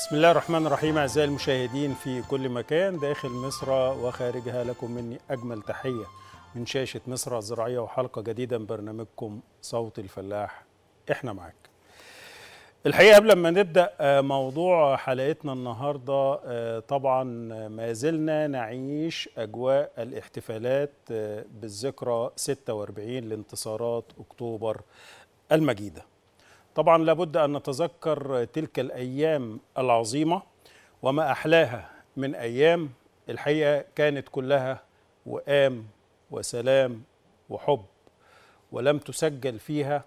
بسم الله الرحمن الرحيم أعزائي المشاهدين في كل مكان داخل مصر وخارجها لكم مني أجمل تحية من شاشة مصر الزراعية وحلقة جديدة من برنامجكم صوت الفلاح إحنا معاك الحقيقة قبل ما نبدأ موضوع حلقتنا النهاردة طبعا ما زلنا نعيش أجواء الاحتفالات بالذكرى 46 لانتصارات أكتوبر المجيدة طبعا لابد ان نتذكر تلك الايام العظيمه وما احلاها من ايام الحقيقه كانت كلها وئام وسلام وحب ولم تسجل فيها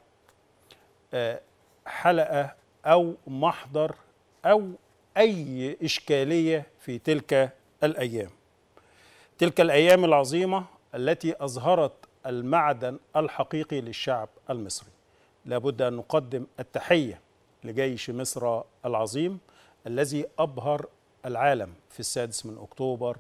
حلقه او محضر او اي اشكاليه في تلك الايام تلك الايام العظيمه التي اظهرت المعدن الحقيقي للشعب المصري لابد ان نقدم التحيه لجيش مصر العظيم الذي ابهر العالم في السادس من اكتوبر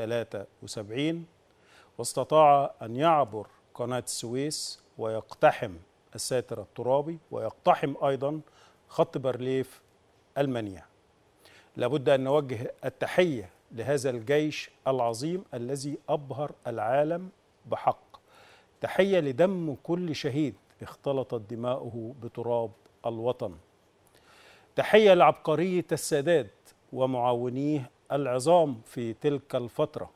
73 واستطاع ان يعبر قناه السويس ويقتحم الساتر الترابي ويقتحم ايضا خط بارليف المنيع لابد ان نوجه التحيه لهذا الجيش العظيم الذي ابهر العالم بحق تحيه لدم كل شهيد اختلطت دماؤه بتراب الوطن تحيه لعبقريه السادات ومعاونيه العظام في تلك الفتره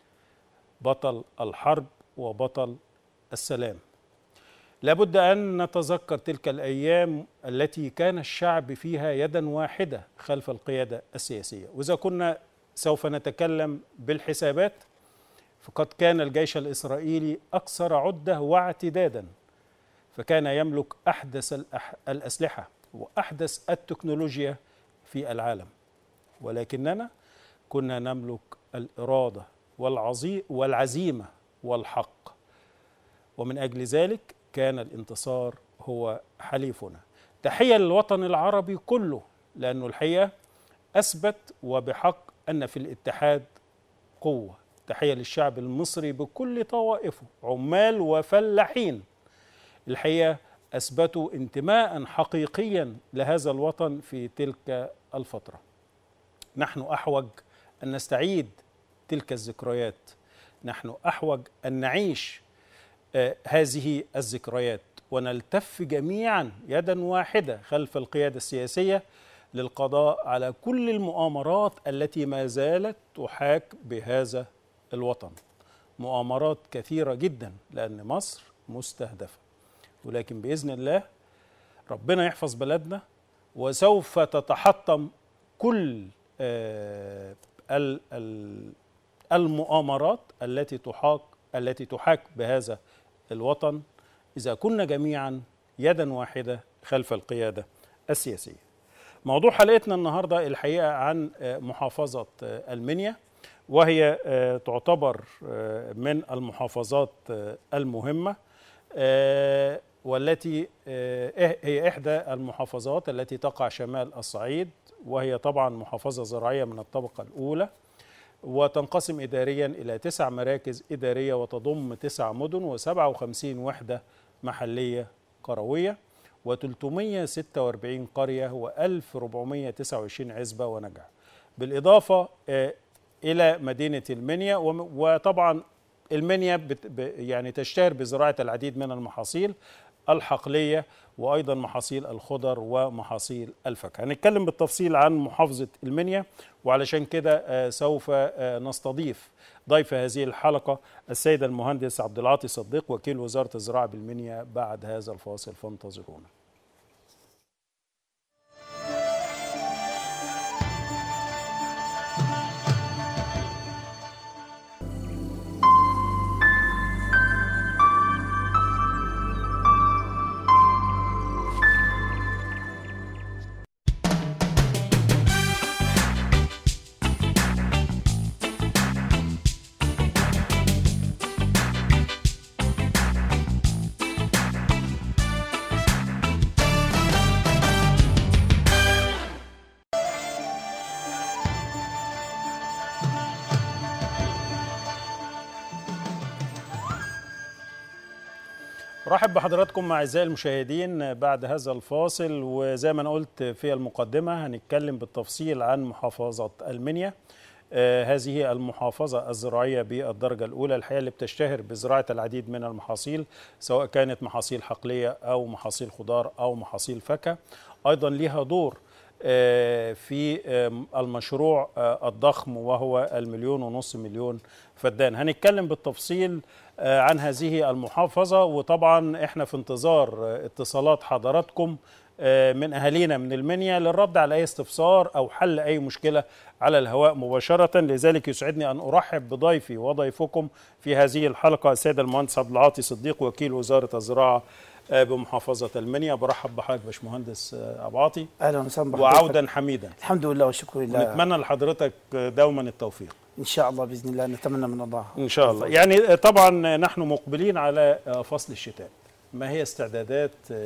بطل الحرب وبطل السلام لابد ان نتذكر تلك الايام التي كان الشعب فيها يدا واحده خلف القياده السياسيه واذا كنا سوف نتكلم بالحسابات فقد كان الجيش الاسرائيلي اكثر عده واعتدادا فكان يملك احدث الاسلحه واحدث التكنولوجيا في العالم ولكننا كنا نملك الاراده والعظي والعزيمه والحق ومن اجل ذلك كان الانتصار هو حليفنا تحيه للوطن العربي كله لانه الحقيقه اثبت وبحق ان في الاتحاد قوه تحيه للشعب المصري بكل طوائفه عمال وفلاحين الحقيقه اثبتوا انتماء حقيقيا لهذا الوطن في تلك الفتره. نحن احوج ان نستعيد تلك الذكريات، نحن احوج ان نعيش آه هذه الذكريات ونلتف جميعا يدا واحده خلف القياده السياسيه للقضاء على كل المؤامرات التي ما زالت تحاك بهذا الوطن. مؤامرات كثيره جدا لان مصر مستهدفه. ولكن باذن الله ربنا يحفظ بلدنا وسوف تتحطم كل المؤامرات التي تحاك التي تحاك بهذا الوطن اذا كنا جميعا يدا واحده خلف القياده السياسيه. موضوع حلقتنا النهارده الحقيقه عن محافظه المنيا وهي تعتبر من المحافظات المهمه والتي هي إحدى المحافظات التي تقع شمال الصعيد وهي طبعا محافظة زراعية من الطبقة الأولى وتنقسم إداريا إلى تسع مراكز إدارية وتضم تسع مدن و57 وحدة محلية قروية و346 قرية و1429 عزبة ونجع بالإضافة إلى مدينة المنيا وطبعا المنيا بت يعني تشتهر بزراعة العديد من المحاصيل الحقلية وأيضا محاصيل الخضر ومحاصيل الفاكهة هنتكلم بالتفصيل عن محافظة المنيا وعلشان كده سوف نستضيف ضيف هذه الحلقة السيد المهندس عبد العاطي صديق وكيل وزارة الزراعة بالمنيا بعد هذا الفاصل فانتظرونا رحب بحضراتكم اعزائي المشاهدين بعد هذا الفاصل وزي ما انا قلت في المقدمه هنتكلم بالتفصيل عن محافظه المنيا آه هذه المحافظه الزراعيه بالدرجه الاولى الحقيقه اللي بتشتهر بزراعه العديد من المحاصيل سواء كانت محاصيل حقليه او محاصيل خضار او محاصيل فاكهه ايضا ليها دور آه في آه المشروع الضخم وهو المليون ونص مليون فدان هنتكلم بالتفصيل عن هذه المحافظة وطبعا احنا في انتظار اتصالات حضراتكم من أهالينا من المنيا للرد على أي استفسار أو حل أي مشكلة على الهواء مباشرة لذلك يسعدني أن أرحب بضيفي وضيفكم في هذه الحلقة السيد المهندس عبد العاطي صديق وكيل وزارة الزراعة بمحافظة المنيا برحب بحضرتك باشمهندس أبو عاطي أهلا وسهلا وعودا حميدا الحمد لله والشكر لله ونتمنى لحضرتك دوما التوفيق ان شاء الله باذن الله نتمنى من الله ان شاء الله يعني طبعا نحن مقبلين على فصل الشتاء ما هي استعدادات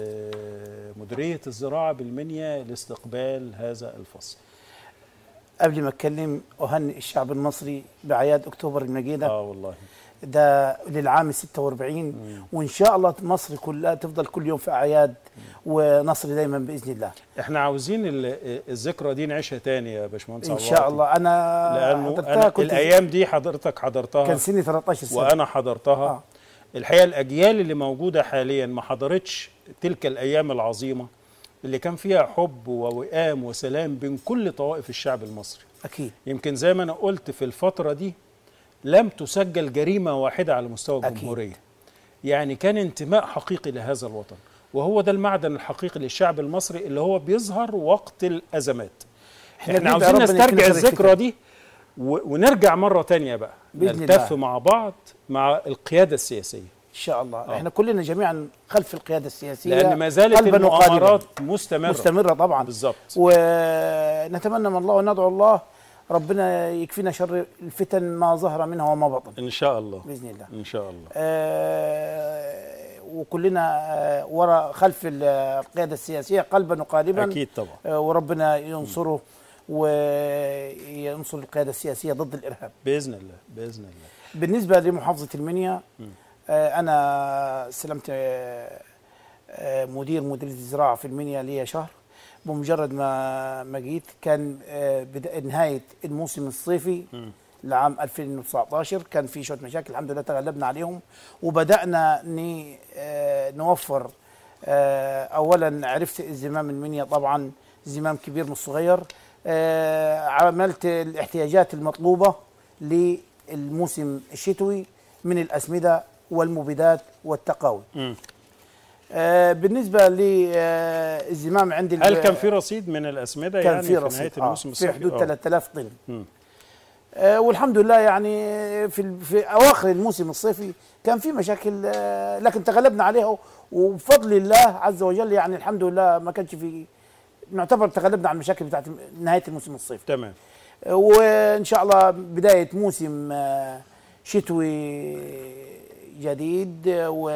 مديريه الزراعه بالمنيا لاستقبال هذا الفصل قبل ما اتكلم اهنئ الشعب المصري باعياد اكتوبر المجيده اه والله ده للعام 46 مم. وان شاء الله مصر كلها تفضل كل يوم في اعياد ونصر دايما باذن الله احنا عاوزين الذكرى دي نعيشها تاني يا باشمهندس ان شاء الله انا لانه أنا كنت الايام دي حضرتك حضرتها كان سني 13 سنه وانا حضرتها آه. الحقيقه الاجيال اللي موجوده حاليا ما حضرتش تلك الايام العظيمه اللي كان فيها حب ووئام وسلام بين كل طوائف الشعب المصري اكيد يمكن زي ما انا قلت في الفتره دي لم تسجل جريمه واحده على مستوى الجمهوريه أكيد. يعني كان انتماء حقيقي لهذا الوطن وهو ده المعدن الحقيقي للشعب المصري اللي هو بيظهر وقت الازمات احنا, احنا عاوزين نسترجع الذكرى دي ونرجع مره تانية بقى نلتف مع بعض مع القياده السياسيه ان شاء الله أوه. احنا كلنا جميعا خلف القياده السياسيه لان ما زالت المؤامرات مستمره مستمره طبعا بالظبط ونتمنى من الله وندعو الله ربنا يكفينا شر الفتن ما ظهر منها وما بطن ان شاء الله باذن الله ان شاء الله آه وكلنا آه ورا خلف القياده السياسيه قلبا وقالبا اكيد طبعا آه وربنا ينصره وينصر القياده السياسيه ضد الارهاب باذن الله باذن الله بالنسبه لمحافظه المنيا آه انا استلمت آه مدير مديريه الزراعه في المنيا لي شهر بمجرد ما ما جيت كان نهايه الموسم الصيفي م. لعام 2019 كان في شويه مشاكل الحمد لله تغلبنا عليهم وبدانا نوفر اولا عرفت الزمام المنيا طبعا زمام كبير مش صغير عملت الاحتياجات المطلوبه للموسم الشتوي من الاسمده والمبيدات والتقاوي م. آه بالنسبه للزمام آه عندي هل كان في رصيد من الاسمده كان يعني في, رصيد في نهايه الموسم آه في حدود 3000 طن آه والحمد لله يعني في في اواخر الموسم الصيفي كان في مشاكل آه لكن تغلبنا عليها وبفضل الله عز وجل يعني الحمد لله ما كانش في نعتبر تغلبنا على المشاكل بتاعت نهايه الموسم الصيفي تمام آه وان شاء الله بدايه موسم آه شتوي جديد و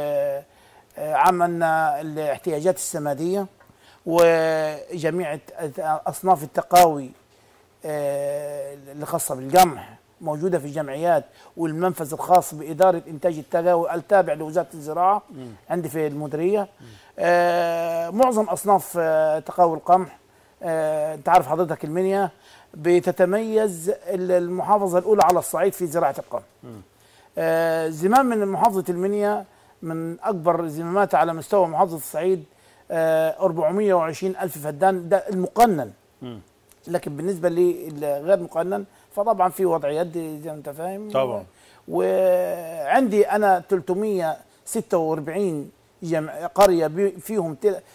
عملنا الاحتياجات السمادية وجميع أصناف التقاوي اللي خاصة بالقمح موجودة في الجمعيات والمنفذ الخاص بإدارة إنتاج التقاوي التابع لوزارة الزراعة م. عندي في المديرية معظم أصناف تقاوي القمح أنت عارف حضرتك المنيا بتتميز المحافظة الأولى على الصعيد في زراعة القمح زمام من محافظة المنيا من اكبر زمامات على مستوى محافظه الصعيد آه 420 الف فدان ده المقنن م. لكن بالنسبه للغير مقنن فطبعا في وضعيات زي ما انت فاهم طبعا وعندي انا 346 جمع قريه فيهم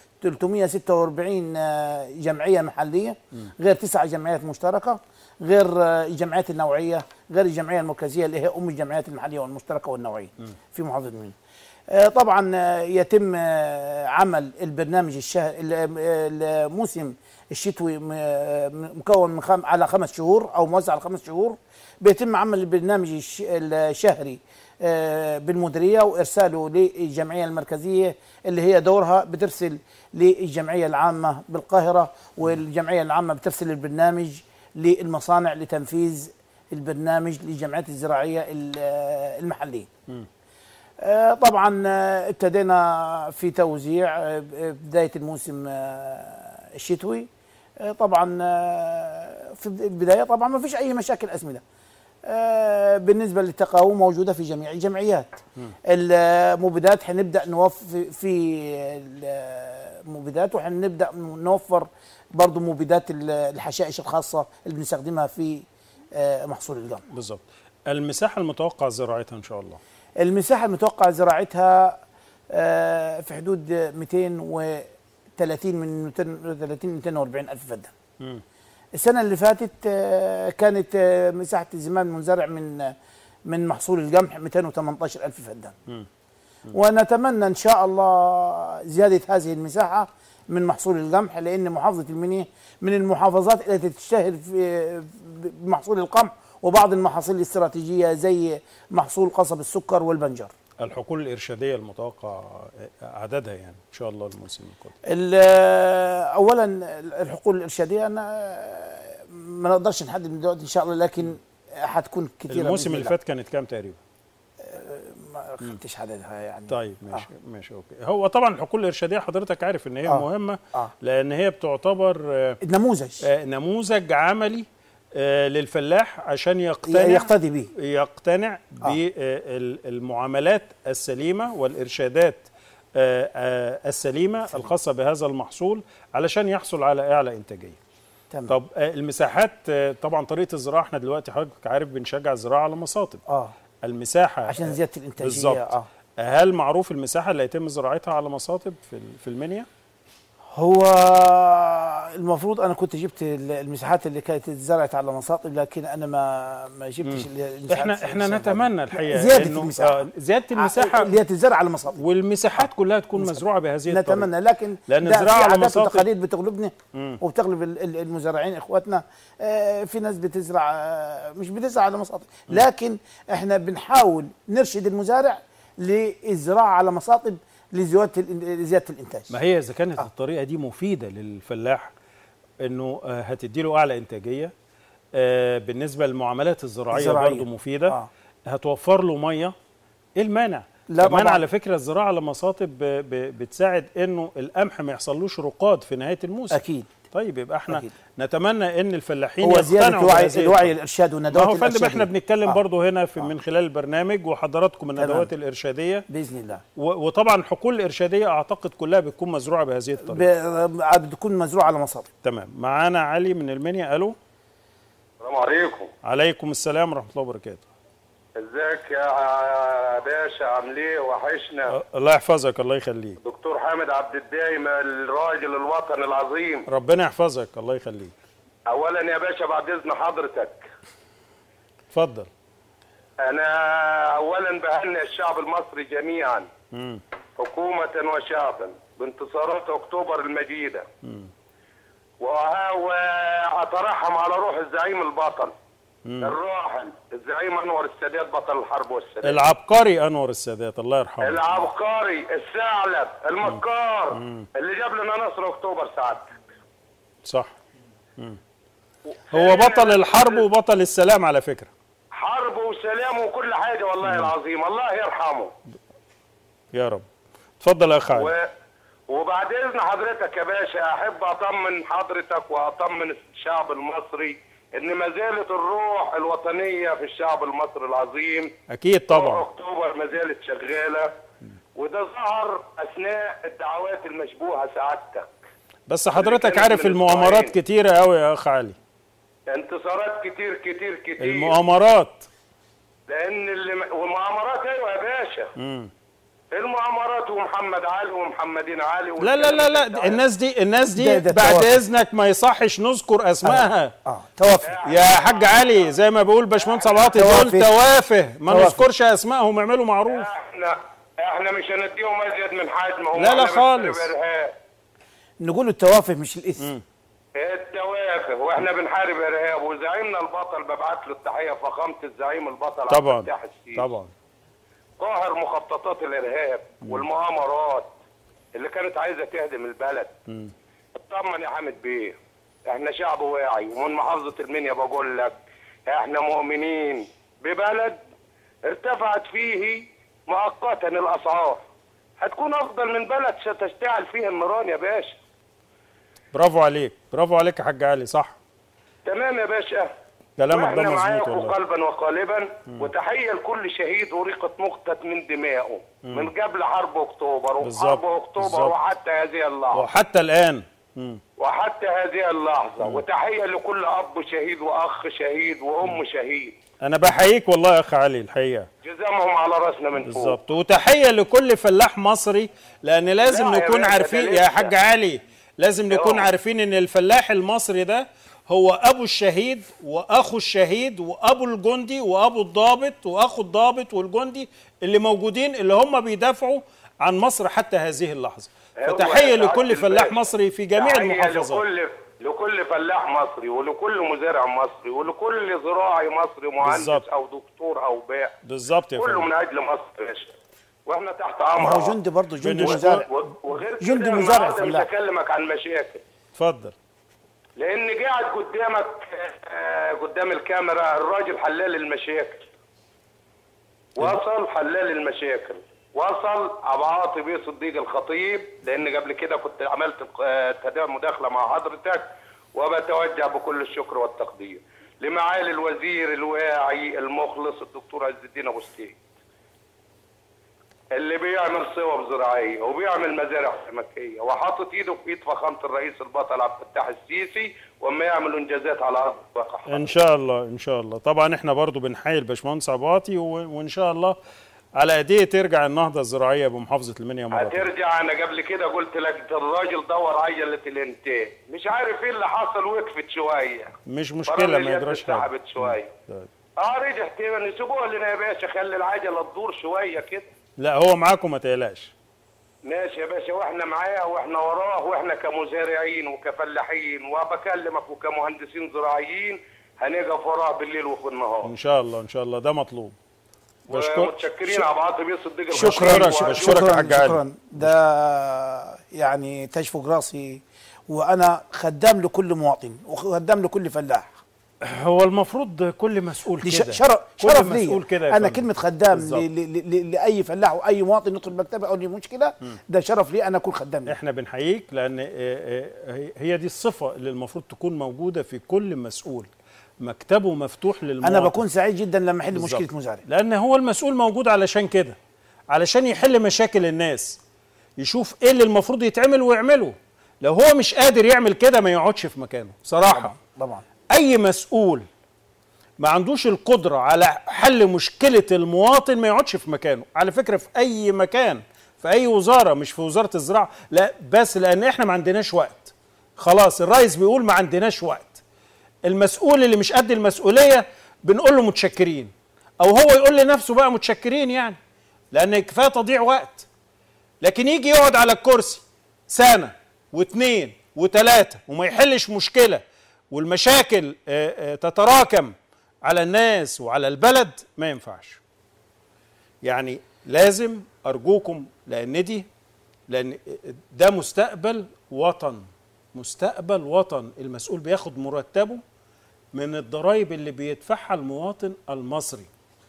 346 جمعيه محليه غير تسع جمعيات مشتركه غير الجمعيات النوعيه غير الجمعيه المركزيه اللي هي ام الجمعيات المحليه والمشتركه والنوعيه م. في محافظه المنيا طبعا يتم عمل البرنامج الشهر الموسم الشتوي مكون من خم على خمس شهور او موزع على خمس شهور بيتم عمل البرنامج الشهري بالمديريه وارساله للجمعيه المركزيه اللي هي دورها بترسل للجمعيه العامه بالقاهره والجمعيه العامه بترسل البرنامج للمصانع لتنفيذ البرنامج للجمعيات الزراعيه المحليه. آه، طبعا آه، ابتدينا في توزيع آه، بدايه الموسم آه، الشتوي آه، طبعا آه، في البدايه طبعا ما فيش اي مشاكل اسمده آه، بالنسبه للتقاوم موجوده في جميع الجمعيات المبيدات حنبدا نوفر في المبيدات وحنبدا نوفر برضه مبيدات ال- الحشائش الخاصه اللي بنستخدمها في آه، محصول القمح بالظبط المساحه المتوقع زراعتها ان شاء الله المساحة المتوقع زراعتها آه، في حدود 230 من 230 240 ألف فدان مم. السنة اللي فاتت آه، كانت آه، مساحة الزمام المنزرع من من محصول القمح 218 ألف فدان مم. ونتمنى إن شاء الله زيادة هذه المساحة من محصول القمح لأن محافظة المنيا من المحافظات التي تشتهر في بمحصول القمح وبعض المحاصيل الاستراتيجية زي محصول قصب السكر والبنجر الحقول الارشاديه المتوقع عددها يعني ان شاء الله الموسم القادم ال- اولا الحقول الارشاديه انا ما نقدرش نحدد من دلوقتي ان شاء الله لكن حتكون كثيره الموسم بإذن اللي الله. فات كانت كام تقريبا ما خدتش عددها يعني طيب ماشي ماشي اوكي هو طبعا الحقول الارشاديه حضرتك عارف ان هي آه. مهمه آه. لان هي بتعتبر آه، نموذج آه، نموذج عملي آه، للفلاح عشان يقتنع يقتدي به يقتنع آه. بالمعاملات السليمه والارشادات آه، آه، السليمه الخاصه بهذا المحصول علشان يحصل على اعلى انتاجيه. تمام طب آه، المساحات آه، طبعا طريقه الزراعه احنا دلوقتي حضرتك عارف بنشجع الزراعه على مصاطب. اه المساحه عشان زياده الانتاجيه بالظبط اه هل معروف المساحه اللي هيتم زراعتها على مصاطب في ال- في المنيا؟ هو المفروض انا كنت جبت ال- المساحات اللي كانت اتزرعت على مصاطب لكن انا ما ما جبتش ال- المساحات احنا احنا المساحات. نتمنى الحقيقه زيادة إنه، المساحة. آه، زياده المساحه اللي هي تتزرع على مصاطب والمساحات كلها تكون مزروعه بهذه الطريقه نتمنى لكن لأن ده في الزراعة على عادات مصاطب- وتقاليد بتغلبنا مم. وبتغلب ال- ال- المزارعين اخواتنا آه، في ناس بتزرع آه، مش بتزرع على مصاطب لكن احنا بنحاول نرشد المزارع للزراعه على مصاطب لزياده ال- لزياده الانتاج ما هي اذا كانت الطريقه دي مفيده للفلاح انه آه، هتدي له اعلى انتاجيه آه، بالنسبه للمعاملات الزراعيه الزراعية. برضه مفيده آه. هتوفر له ميه ايه المانع لا كمان طبعاً. على فكره الزراعه على مصاطب ب- ب- بتساعد انه القمح ما يحصلوش رقاد في نهايه الموسم اكيد طيب يبقى احنا أكيد. نتمنى ان الفلاحين هو زياده يقتنعوا الوعي بهذه الوعي الطريقة. الارشاد ما والندوات هو فندم الإرشادية. احنا بنتكلم آه. برضه هنا في من خلال البرنامج وحضراتكم الندوات تمام. الارشاديه باذن الله و- وطبعا الحقول الارشاديه اعتقد كلها بتكون مزروعه بهذه الطريقه ب- بتكون مزروعه على مصاطب تمام معانا علي من المنيا الو السلام عليكم عليكم السلام ورحمه الله وبركاته ازيك يا باشا عامل ايه وحشنا أه، الله يحفظك الله يخليك دكتور حامد عبد الدايم الراجل الوطني العظيم ربنا يحفظك الله يخليك اولا يا باشا بعد اذن حضرتك اتفضل انا اولا بهنئ الشعب المصري جميعا مم. حكومة وشعبا بانتصارات اكتوبر المجيدة وها- واترحم على روح الزعيم البطل الراحل الزعيم انور السادات بطل الحرب والسلام العبقري انور السادات الله يرحمه العبقري الثعلب المكار اللي جاب لنا نصر اكتوبر سعادتك صح مم. هو بطل الحرب وبطل السلام على فكره حرب وسلام وكل حاجه والله العظيم الله يرحمه يا رب اتفضل يا اخ علي و... وبعد اذن حضرتك يا باشا احب اطمن حضرتك واطمن الشعب المصري ان ما زالت الروح الوطنيه في الشعب المصري العظيم اكيد طبعا اكتوبر ما زالت شغاله وده ظهر اثناء الدعوات المشبوهه سعادتك بس حضرتك كانت عارف من المؤامرات أسبوعين. كتيره قوي يا اخ علي انتصارات كتير كتير كتير المؤامرات لان اللي والمؤامرات ايوه يا باشا مم. المؤامرات ومحمد علي ومحمدين علي لا لا لا لا الناس دي الناس دي ده- ده بعد توافق. اذنك ما يصحش نذكر اسمائها اه توافق يا حاج علي زي ما بيقول باشمهندس عبد دول توافه. توافه ما توافه. نذكرش اسمائهم اعملوا معروف احنا احنا مش هنديهم ازيد من حجمهم لا، لا احنا خالص. بنحارب إرهاب. نقول التوافه مش الاثم التوافه واحنا بنحارب ارهاب وزعيمنا البطل ببعت له التحيه فخامه الزعيم البطل عبد طبعا الفتاح السيسي طبعا قاهر مخططات الارهاب والمؤامرات اللي كانت عايزه تهدم البلد اطمن يا حامد بيه احنا شعب واعي ومن محافظه المنيا بقول لك احنا مؤمنين ببلد ارتفعت فيه مؤقتا الاسعار هتكون افضل من بلد ستشتعل فيها النيران يا باشا برافو عليك برافو عليك يا حاج علي صح تمام يا باشا كلامك ده واحنا مظبوط معاكم والله قلبا وقالبا وتحيه لكل شهيد وريقت مقتت من دمائه من قبل حرب اكتوبر بالظبط، وحرب اكتوبر بالظبط. وحتى هذه اللحظه وحتى الان مم. وحتى هذه اللحظه وتحيه لكل اب شهيد واخ شهيد وام شهيد انا بحييك والله يا اخ علي الحقيقه جزامهم على راسنا من فوق بالظبط وتحيه لكل فلاح مصري لان لازم لا يا نكون باشا، عارفين ده يا لسه. حاج علي لازم نكون آه. عارفين ان الفلاح المصري ده هو ابو الشهيد واخو الشهيد وابو الجندي وابو الضابط واخو الضابط والجندي اللي موجودين اللي هم بيدافعوا عن مصر حتى هذه اللحظه هو فتحيه يا لكل سعادة فلاح الباشا. مصري في جميع تحية المحافظات لكل لكل فلاح مصري ولكل مزارع مصري ولكل زراعي مصري مهندس بالظبط. او دكتور او بائع بالظبط يا كله فندم من اجل مصر يا باشا واحنا تحت ما امر هو جندي برضه جندي بنشكر- مزارع و- وغير كده جندي مزارع النهارده مش فلاح. هكلمك عن مشاكل اتفضل لان قاعد قدامك آه، قدام الكاميرا الراجل حلال المشاكل وصل حلال المشاكل وصل ابو عاطي بيه صديق الخطيب لان قبل كده كنت عملت آه، تدا- مداخله مع حضرتك وبتوجه بكل الشكر والتقدير لمعالي الوزير الواعي المخلص الدكتور عز الدين ابو ستيك اللي بيعمل صوب زراعيه وبيعمل مزارع سمكيه وحاطط ايده في ايد فخامه الرئيس البطل عبد الفتاح السيسي واما يعمل انجازات على ارض الواقع ان شاء الله ان شاء الله طبعا احنا برضو بنحيي الباشمهندس عباطي و- وان شاء الله على ايديه ترجع النهضه الزراعيه بمحافظه المنيا مره تانية. هترجع انا قبل كده قلت لك ده الراجل دور عجله الانتاج مش عارف ايه اللي حصل وقفت شويه مش مشكله فرامل ما اليد يجراش حاجه اتسحبت شويه طيب. اه رجع تاني سيبوها لنا يا باشا خلي العجله تدور شويه كده لا هو معاكم ما تقلقش ماشي يا باشا واحنا معاه واحنا وراه واحنا كمزارعين وكفلاحين وبكلمك وكمهندسين زراعيين هنقف وراه بالليل وفي النهار ان شاء الله ان شاء الله ده مطلوب بشكر ومتشكرين على بعض بيه صديق شكراً، الخطيب شكراً. وأشكر- أشكرك يا حاج علي. شكرا ده يعني تشفق راسي وانا خدام لكل مواطن وخدام لكل فلاح هو المفروض كل مسؤول دي كده ش- شرف كل شرف مسؤول لي كده يا انا فندم. كلمه خدام بالظبط. ل- ل- ل- لاي فلاح واي مواطن يدخل مكتبه او ليه مشكله ده شرف لي انا اكون خدام ليه. احنا بنحييك لان آه، آه، هي دي الصفه اللي المفروض تكون موجوده في كل مسؤول مكتبه مفتوح للمواطن انا بكون سعيد جدا لما احل بالظبط. مشكله مزارع لان هو المسؤول موجود علشان كده علشان يحل مشاكل الناس يشوف ايه اللي المفروض يتعمل ويعمله لو هو مش قادر يعمل كده ما يقعدش في مكانه صراحه طبعا اي مسؤول ما عندوش القدره على حل مشكله المواطن ما يقعدش في مكانه على فكره في اي مكان في اي وزاره مش في وزاره الزراعه لا بس لان احنا ما عندناش وقت خلاص الرئيس بيقول ما عندناش وقت المسؤول اللي مش قد المسؤوليه بنقول له متشكرين او هو يقول لنفسه بقى متشكرين يعني لان كفايه تضييع وقت لكن يجي يقعد على الكرسي سنه واثنين وثلاثه وما يحلش مشكله والمشاكل آه، آه، تتراكم على الناس وعلى البلد ما ينفعش يعني لازم ارجوكم لان دي لان ده مستقبل وطن مستقبل وطن المسؤول بياخد مرتبه من الضرائب اللي بيدفعها المواطن المصري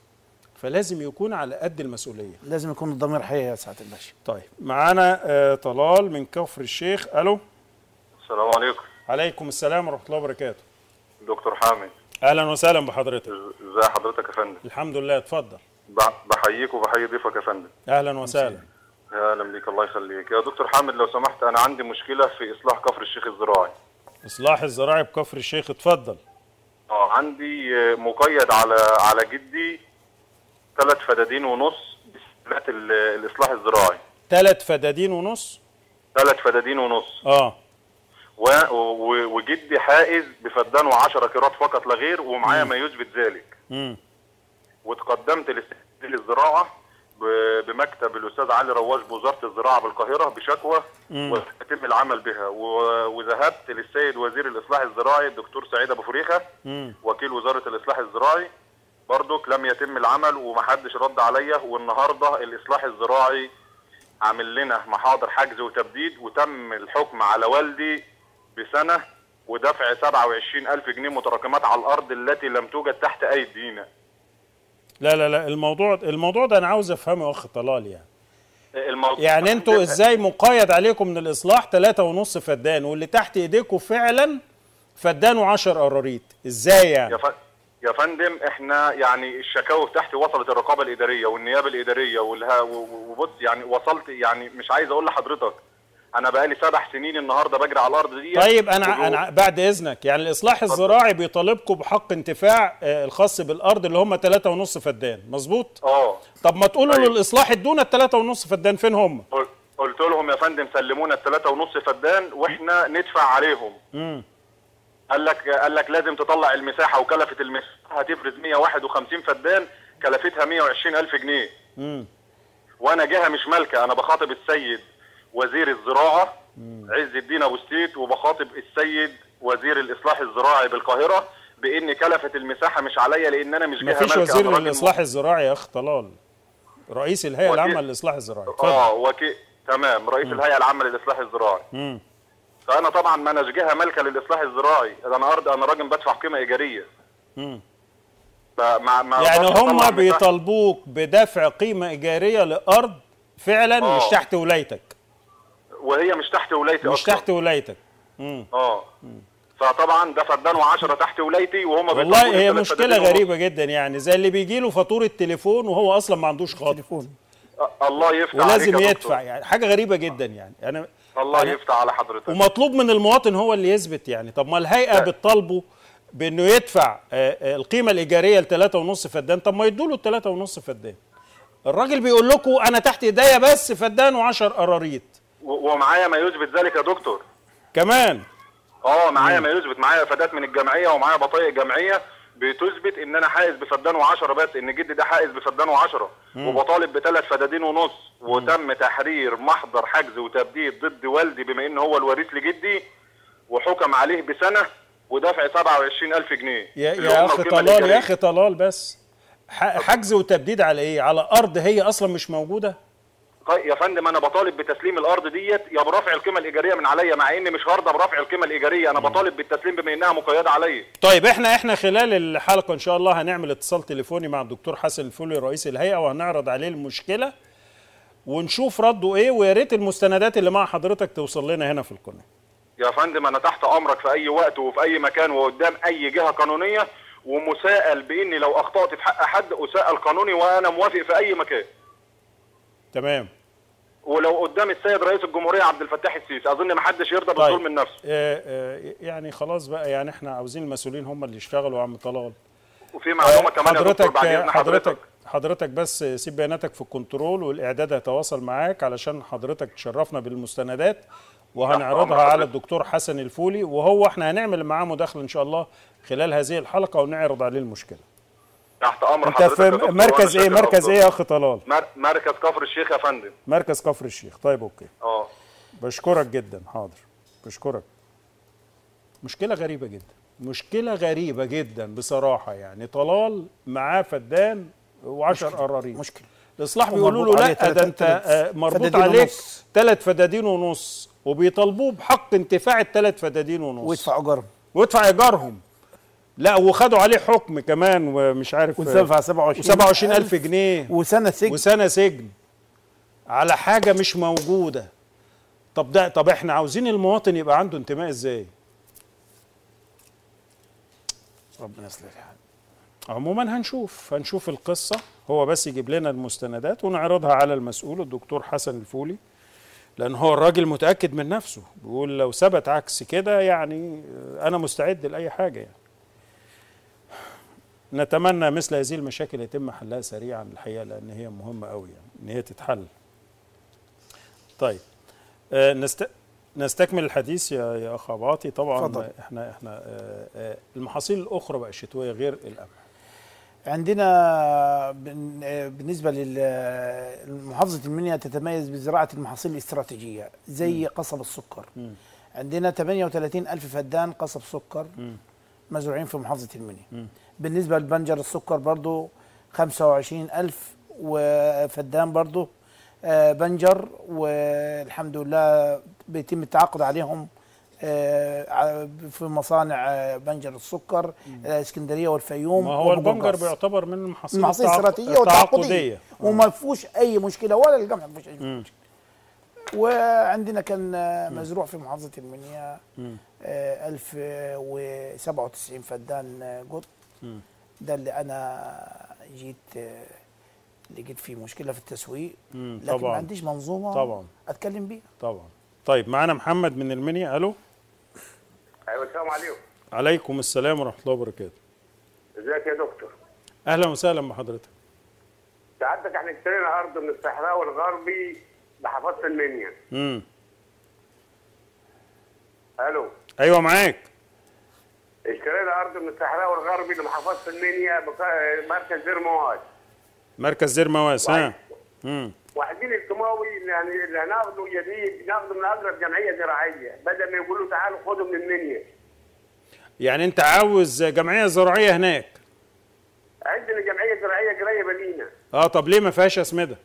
فلازم يكون على قد المسؤوليه لازم يكون الضمير حي يا سعاده الباشا طيب معانا آه، طلال من كفر الشيخ الو السلام عليكم عليكم السلام ورحمه الله وبركاته دكتور حامد اهلا وسهلا بحضرتك ازي حضرتك يا فندم الحمد لله اتفضل ب- بحييك وبحيي ضيفك يا فندم اهلا وسهلا اهلا بيك الله يخليك يا دكتور حامد لو سمحت انا عندي مشكله في اصلاح كفر الشيخ الزراعي اصلاح الزراعي بكفر الشيخ اتفضل اه عندي آه، مقيد على على جدي ثلاث فدادين ونص بسبلات ال- الاصلاح الزراعي ثلاث فدادين ونص ثلاث فدادين ونص اه و... و... وجدي حائز بفدان وعشرة كيرات فقط لا غير ومعايا ما يثبت ذلك امم وتقدمت لاستئناف الزراعه ب- بمكتب الاستاذ علي رواش بوزاره الزراعه بالقاهره بشكوى ويتم العمل بها و- وذهبت للسيد وزير الاصلاح الزراعي الدكتور سعيد ابو فريخه امم وكيل وزاره الاصلاح الزراعي برضك لم يتم العمل ومحدش رد عليا والنهارده الاصلاح الزراعي عامل لنا محاضر حجز وتبديد وتم الحكم على والدي بسنه ودفع 27 ألف جنيه متراكمات على الأرض التي لم توجد تحت أيدينا لا لا لا الموضوع الموضوع ده انا عاوز افهمه يا اخ طلال يعني الموضوع يعني انتوا ازاي مقيد عليكم من الاصلاح ثلاثة ونص فدان واللي تحت ايديكم فعلا فدان وعشر قراريط ازاي يعني يا ف... يا فندم احنا يعني الشكاوى بتاعتي وصلت الرقابه الاداريه والنيابه الاداريه والها و- وبص يعني وصلت يعني مش عايز اقول لحضرتك انا بقالي سبع سنين النهارده بجري على الارض دي طيب انا انا بعد اذنك يعني الاصلاح الزراعي بيطالبكم بحق انتفاع آه، الخاص بالارض اللي هم ثلاثة ونص فدان مظبوط اه طب ما تقولوا طيب. للاصلاح ادونا الثلاثة ونص فدان فين هم قل- قلت لهم يا فندم سلمونا الثلاثة ونص فدان واحنا ندفع عليهم امم قال لك قال لك لازم تطلع المساحه وكلفه المساحه هتفرز 151 فدان كلفتها 120 الف جنيه امم وانا جهه مش مالكه انا بخاطب السيد وزير الزراعه عز الدين ابو ستيت وبخاطب السيد وزير الاصلاح الزراعي بالقاهره بان كلفه المساحه مش عليا لان انا مش ما جهه فيش مالكه وزير أنا راجل للاصلاح الزراعي يا اخ طلال رئيس الهيئه وزير- العامه للاصلاح الزراعي اه اتفضل وكي تمام رئيس الهيئه العامه للاصلاح الزراعي امم فانا طبعا ما اناش جهه مالكه للاصلاح الزراعي ده انا ارض انا راجل بدفع قيمه ايجاريه امم فمع ما يعني أقدرش أطلع هم مساحة- بيطالبوك بدفع قيمه ايجاريه لارض فعلا آه. مش تحت ولايتك وهي مش تحت ولايتي مش اصلا تحت ولايتك امم اه فطبعا ده فدان و10 تحت ولايتي وهم والله بيطلبوا هي لي ثلاث مشكله فدادين ونص. غريبه جدا يعني زي اللي بيجي له فاتوره تليفون وهو اصلا ما عندوش خط تليفون أ- الله يفتح عليك ولازم يا يدفع دكتور. يعني حاجه غريبه جدا يعني انا الله أنا- يفتح على حضرتك ومطلوب من المواطن هو اللي يثبت يعني طب ما الهيئه بتطالبه بانه يدفع آه، آه، القيمه الايجاريه لثلاثة ونص فدان طب ما يدوا له الثلاثة ونص فدان الراجل بيقول لكم انا تحت ايديا بس فدان وعشر قراريط و- ومعايا ما يثبت ذلك يا دكتور كمان اه معايا ما يثبت معايا فدات من الجمعيه ومعايا بطايق جمعيه بتثبت ان انا حائز بفدان وعشرة بس ان جدي ده حائز بفدان وعشرة وبطالب بثلاث فدادين ونص وتم تحرير محضر حجز وتبديد ضد والدي بما ان هو الوريث لجدي وحكم عليه بسنه ودفع 27000 جنيه يا, اللي يا هم اخي القيمة طلال يا الإيجارية. اخي طلال بس ح- حجز وتبديد على ايه على ارض هي اصلا مش موجوده طيب يا فندم انا بطالب بتسليم الارض ديت يا برفع القيمه الايجاريه من عليا مع اني مش هرضى برفع القيمه الايجاريه انا بطالب بالتسليم بما انها مقيده عليا طيب احنا احنا خلال الحلقه ان شاء الله هنعمل اتصال تليفوني مع الدكتور حسن الفولي رئيس الهيئه وهنعرض عليه المشكله ونشوف رده ايه ويا ريت المستندات اللي مع حضرتك توصل لنا هنا في القناه يا فندم انا تحت امرك في اي وقت وفي اي مكان وقدام اي جهه قانونيه ومساءل باني لو اخطات في حق حد اساءل قانوني وانا موافق في اي مكان تمام ولو قدام السيد رئيس الجمهوريه عبد الفتاح السيسي اظن ما حدش يرضى طيب. بالظلم من نفسه آه آه يعني خلاص بقى يعني احنا عاوزين المسؤولين هم اللي يشتغلوا يا عم طلال وفي معلومه كمان يا دكتور حضرتك بعد اذن حضرتك حضرتك حضرتك بس سيب بياناتك في الكنترول والاعداد هيتواصل معاك علشان حضرتك تشرفنا بالمستندات وهنعرضها أمر على حضرتك. الدكتور حسن الفولي وهو احنا هنعمل معاه مداخله ان شاء الله خلال هذه الحلقه ونعرض عليه المشكله تحت امر انت حضرتك في يا دكتور مركز وأنا ايه شاكر مركز أفضل. ايه يا اخ طلال مر- مركز كفر الشيخ يا فندم مركز كفر الشيخ طيب اوكي اه بشكرك جدا حاضر بشكرك مشكلة غريبة جدا مشكلة غريبة جدا بصراحة يعني طلال معاه فدان وعشر قرارين مشكلة الإصلاح بيقولوا له ومربوط عليه لا ده تلات- أنت تلات آه، مربوط فدادين عليك ونص. ثلاث فدادين ونص وبيطالبوه بحق انتفاع الثلاث فدادين ونص ويدفع اجرهم ويدفع إيجارهم لا وخدوا عليه حكم كمان ومش عارف ويدفع 27 27 ألف جنيه وسنه سجن وسنه سجن على حاجه مش موجوده طب ده طب احنا عاوزين المواطن يبقى عنده انتماء ازاي ربنا يصلح الحال عموما هنشوف هنشوف القصه هو بس يجيب لنا المستندات ونعرضها على المسؤول الدكتور حسن الفولي لان هو الراجل متاكد من نفسه بيقول لو ثبت عكس كده يعني انا مستعد لاي حاجه يعني نتمنى مثل هذه المشاكل يتم حلها سريعا الحقيقه لان هي مهمه قوي يعني ان هي تتحل طيب آه نست... نستكمل الحديث يا يا اخ عباطي طبعا اتفضل. احنا احنا آه آه المحاصيل الاخرى بقى الشتويه غير القمح عندنا بن- آه، بالنسبه لمحافظه المنيا تتميز بزراعه المحاصيل الاستراتيجيه زي قصب السكر عندنا 38 ألف فدان قصب سكر مزروعين في محافظة المنيا بالنسبة لبنجر السكر برضو 25 ألف وفدان برضو آه، بنجر والحمد لله بيتم التعاقد عليهم آه، ع- في مصانع آه، بنجر السكر الاسكندريه والفيوم ما هو البنجر وبوجاز. بيعتبر من المحاصيل المحاصيل التعاق- الاستراتيجيه والتعاقديه التعاقديه وما فيهوش اي مشكله ولا القمح ما فيهوش اي مشكله وعندنا كان آه، مزروع في محافظه المنيا آه، 1097 فدان آه، قط ده اللي انا جيت آه، لقيت فيه مشكله في التسويق مم، لكن طبعاً. ما عنديش منظومه طبعاً. اتكلم بيها طبعا طيب معانا محمد من المنيا الو ايوه السلام عليكم عليكم السلام ورحمه الله وبركاته ازيك يا دكتور اهلا وسهلا بحضرتك سعادتك احنا اشترينا ارض من الصحراء الغربي بحفاظه المنيا امم الو ايوه معاك اشترينا ارض من الصحراء الغربي لمحافظه المنيا بق- مركز دير مواد مركز زير مواس ها امم وعايزين الكيماوي يعني اللي هناخده جديد ناخده من اقرب جمعيه زراعيه بدل ما يقولوا تعالوا خدوا من المنيا يعني انت عاوز جمعيه زراعيه هناك عندنا جمعيه زراعيه قريبه لينا اه طب ليه ما فيهاش اسمده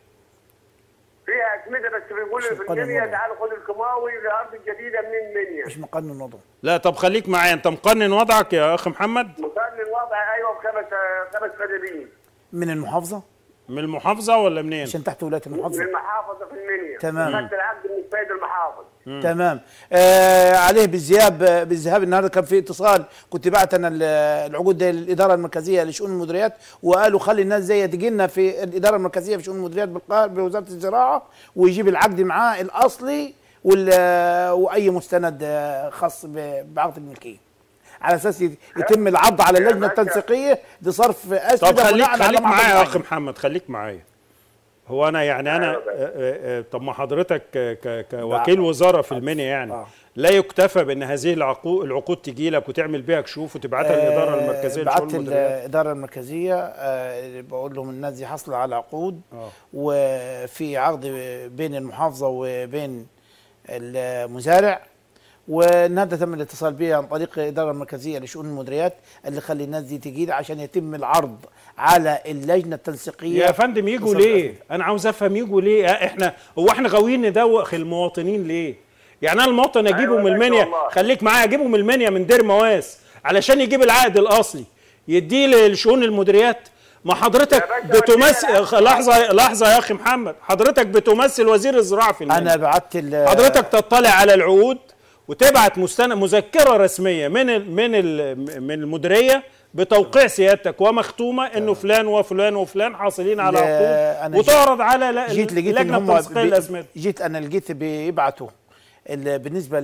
فيها اسمده بس بيقولوا في قدم المنيا وضع. تعالوا خدوا الكيماوي للارض الجديده من المنيا مش مقنن وضع لا طب خليك معايا انت مقنن وضعك يا اخ محمد مقارن الوضع ايوه بخمس خمس فدادين من المحافظه من المحافظه ولا منين عشان تحت ولايه من المحافظه المحافظه في المنيا تمام. خدت العقد من السيد المحافظ تمام آه عليه بالذهاب بالذهاب النهارده كان في اتصال كنت بعت انا ال- العقود دي للاداره المركزيه لشؤون المديريات وقالوا خلي الناس زي تجي لنا في الاداره المركزيه في شؤون المديريات بالقاهره بوزاره الزراعه ويجيب العقد معاه الاصلي وال- واي مستند آه، خاص ب- بعقد الملكيه على اساس يت- يتم العرض على اللجنه باشا. التنسيقيه لصرف طب اسئله خليك بناء على خليك معقد معايا يا اخ معين. محمد خليك معايا هو انا يعني انا أيوة بقى. آه، آه، آه، طب ما حضرتك ك- ك- كوكيل وزاره في المنيا يعني آه. لا يكتفى بان هذه العقود العقود تجي لك وتعمل بيها كشوف وتبعتها للاداره المركزيه لشؤون بعت المديريات الاداره المركزيه آه، بقول لهم الناس دي حصلوا على عقود آه. وفي عقد بين المحافظه وبين المزارع والنهارده تم الاتصال بي عن طريق الاداره المركزيه لشؤون المديريات اللي خلي الناس دي تجي لي عشان يتم العرض على اللجنه التنسيقيه يا فندم يجوا وصرف ليه؟ انا عاوز افهم يجوا ليه؟ آه، احنا هو احنا غاويين ندوخ المواطنين ليه؟ يعني انا المواطن اجيبه أيوة من يا المنيا والله. خليك معايا اجيبه من المنيا من دير مواس علشان يجيب العقد الاصلي يديه لشؤون المديريات ما حضرتك يا باشا بتمثل ودينا خ- لحظه لحظه يا اخي محمد حضرتك بتمثل وزير الزراعه في المنيا انا بعت ال- حضرتك تطلع على العقود وتبعت مستند مذكره رسميه من ال من ال من المديريه بتوقيع سيادتك ومختومه انه فلان وفلان وفلان حاصلين على لا، عقود أنا وتعرض على ل- جيت لقيت ان اللجنه هم التنسيقيه بي- للاسمده جيت انا لقيت بيبعتوا ال- بالنسبه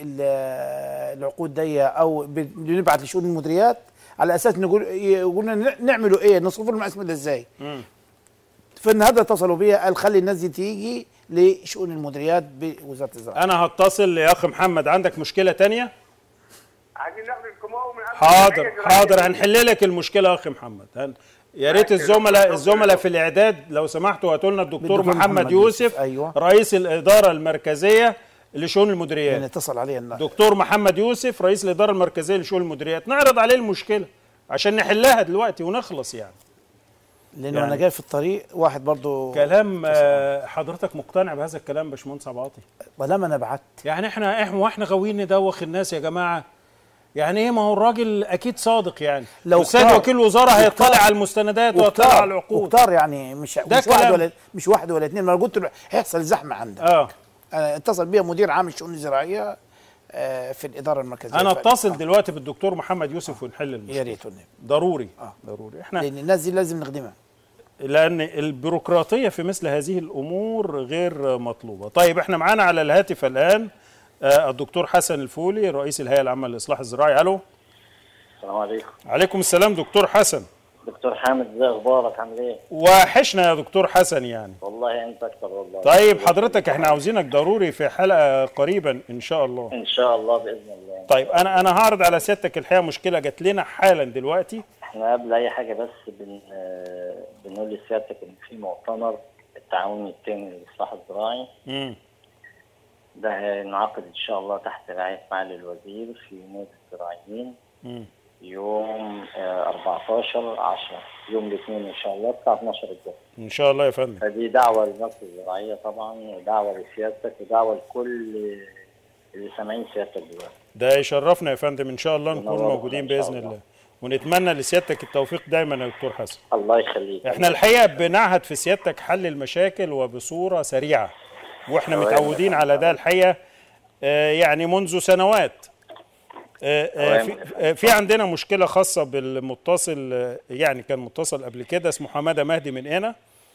للعقود دي او ب- بنبعت لشؤون المديريات على اساس نقول يقولنا ن- نعملوا ايه نصرف لهم الاسمده ازاي فالنهارده اتصلوا بيا قال خلي الناس دي تيجي لشؤون المديريات بوزاره الزراعه انا هتصل يا اخ محمد عندك مشكله تانية عايزين ناخد الكيماوي من أقرب حاضر جمعية زراعية. حاضر هنحل لك المشكله يا اخ محمد هن- يا ريت ماشي، الزملاء ربنا الزملاء يوفقك. في الاعداد لو سمحتوا هاتوا لنا الدكتور بالدكتور محمد محمد يوسف يوسف، أيوة. رئيس الاداره المركزيه لشؤون المديريات يعني اتصل علي النهارده دكتور محمد يوسف رئيس الاداره المركزيه لشؤون المديريات نعرض عليه المشكله عشان نحلها دلوقتي ونخلص يعني لانه يعني- انا جاي في الطريق واحد برضه كلام آه، حضرتك مقتنع بهذا الكلام يا باشمهندس عبد العاطي ولما انا بعت يعني احنا احنا واحنا غاويين ندوخ الناس يا جماعه يعني ايه ما هو الراجل اكيد صادق يعني لو الاستاذ اختار- وكيل وزاره هيطلع واختار- على المستندات ويطلع على وكتار العقود وكتار يعني مش ده مش واحد كلام. ولا مش واحد ولا اثنين ما انا قلت له هيحصل زحمه عندك اه أنا اتصل بيا مدير عام الشؤون الزراعيه آه، في الاداره المركزيه انا ف- اتصل دلوقتي بالدكتور محمد يوسف ونحل يا المشكله ريت والنبي. ضروري ضروري احنا لان الناس دي لازم نخدمها لان البيروقراطيه في مثل هذه الامور غير مطلوبه طيب احنا معانا على الهاتف الان آه، الدكتور حسن الفولي رئيس الهيئه العامه للاصلاح الزراعي الو السلام عليكم عليكم السلام دكتور حسن دكتور حامد ازي اخبارك عامل ايه وحشنا يا دكتور حسن يعني والله انت اكتر والله طيب حضرتك احنا عاوزينك ضروري في حلقه قريبا ان شاء الله ان شاء الله باذن الله طيب انا انا هعرض على سيادتك الحقيقه مشكله جات لنا حالا دلوقتي احنا قبل اي حاجه بس بن آه، بنقول لسيادتك ان في مؤتمر التعاوني التاني للاصلاح الزراعي امم ده هينعقد ان شاء الله تحت رعايه معالي الوزير في نادي الزراعيين امم يوم آه، 14 10 يوم الاثنين ان شاء الله الساعه 12 الظهر ان شاء الله يا فندم فدي دعوه لمصر الزراعيه طبعا ودعوه لسيادتك ودعوه لكل اللي سامعين سيادتك دلوقتي ده يشرفنا يا فندم ان شاء الله نكون منورنا موجودين إن شاء باذن الله. الله ونتمنى لسيادتك التوفيق دايما يا دكتور حسن الله يخليك احنا الحقيقه بنعهد في سيادتك حل المشاكل وبصوره سريعه واحنا تمام. متعودين على ده الحقيقه آه، يعني منذ سنوات آه، آه، تمام. في- آه، في عندنا مشكله خاصه بالمتصل آه، يعني كان متصل قبل كده اسمه حماده مهدي من هنا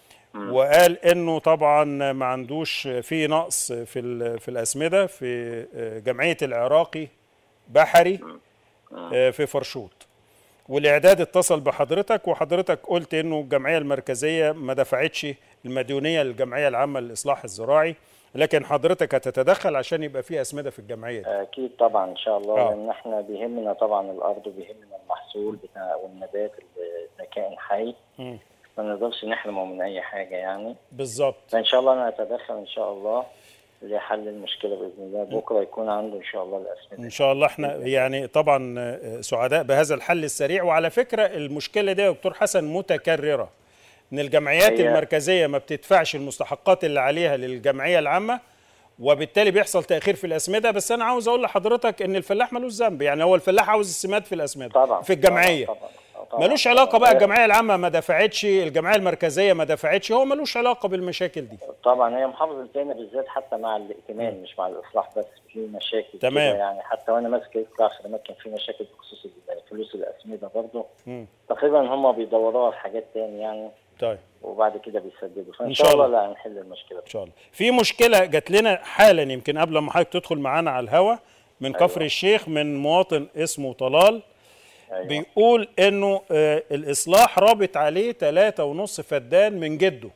وقال انه طبعا ما عندوش في نقص في ال- في الاسمده في آه، جمعيه العراقي بحري آه، في فرشوط والاعداد اتصل بحضرتك وحضرتك قلت انه الجمعيه المركزيه ما دفعتش المديونيه للجمعيه العامه للاصلاح الزراعي لكن حضرتك هتتدخل عشان يبقى في اسمده في الجمعيه دي. اكيد طبعا ان شاء الله آه. لان احنا بيهمنا طبعا الارض وبيهمنا المحصول بتاع والنبات اللي ده كائن حي مم. ما نقدرش نحرمه من اي حاجه يعني بالظبط فان شاء الله انا اتدخل ان شاء الله لحل المشكله باذن الله بكره يكون عنده ان شاء الله الاسمده ان شاء الله احنا يعني طبعا آه، سعداء بهذا الحل السريع وعلى فكره المشكله دي يا دكتور حسن متكرره ان الجمعيات هي- المركزيه ما بتدفعش المستحقات اللي عليها للجمعيه العامه وبالتالي بيحصل تاخير في الاسمده بس انا عاوز اقول لحضرتك ان الفلاح ملوش ذنب يعني هو الفلاح عاوز السماد في الاسمده طبعا في الجمعيه طبعا طبعا, طبعا ملوش علاقه بقى طبعاً. الجمعيه العامه ما دفعتش الجمعيه المركزيه ما دفعتش هو ملوش علاقه بالمشاكل دي طبعا هي محافظه التاني بالذات حتى مع الائتمان مش مع الاصلاح بس في مشاكل تمام. كده يعني حتى وانا ماسك قطاع خدمات كان في مشاكل بخصوص فلوس الاسمده برضه مم. تقريبا هم بيدوروها في حاجات تاني يعني طيب وبعد كده بيسددوا فان إن شاء شاء الله الله. لا هنحل المشكله ان شاء الله في مشكله جات لنا حالا يمكن قبل ما حضرتك تدخل معانا على الهوا من كفر أيوة. الشيخ من مواطن اسمه طلال أيوة. بيقول انه آه، الاصلاح رابط عليه ثلاثة ونص فدان من جده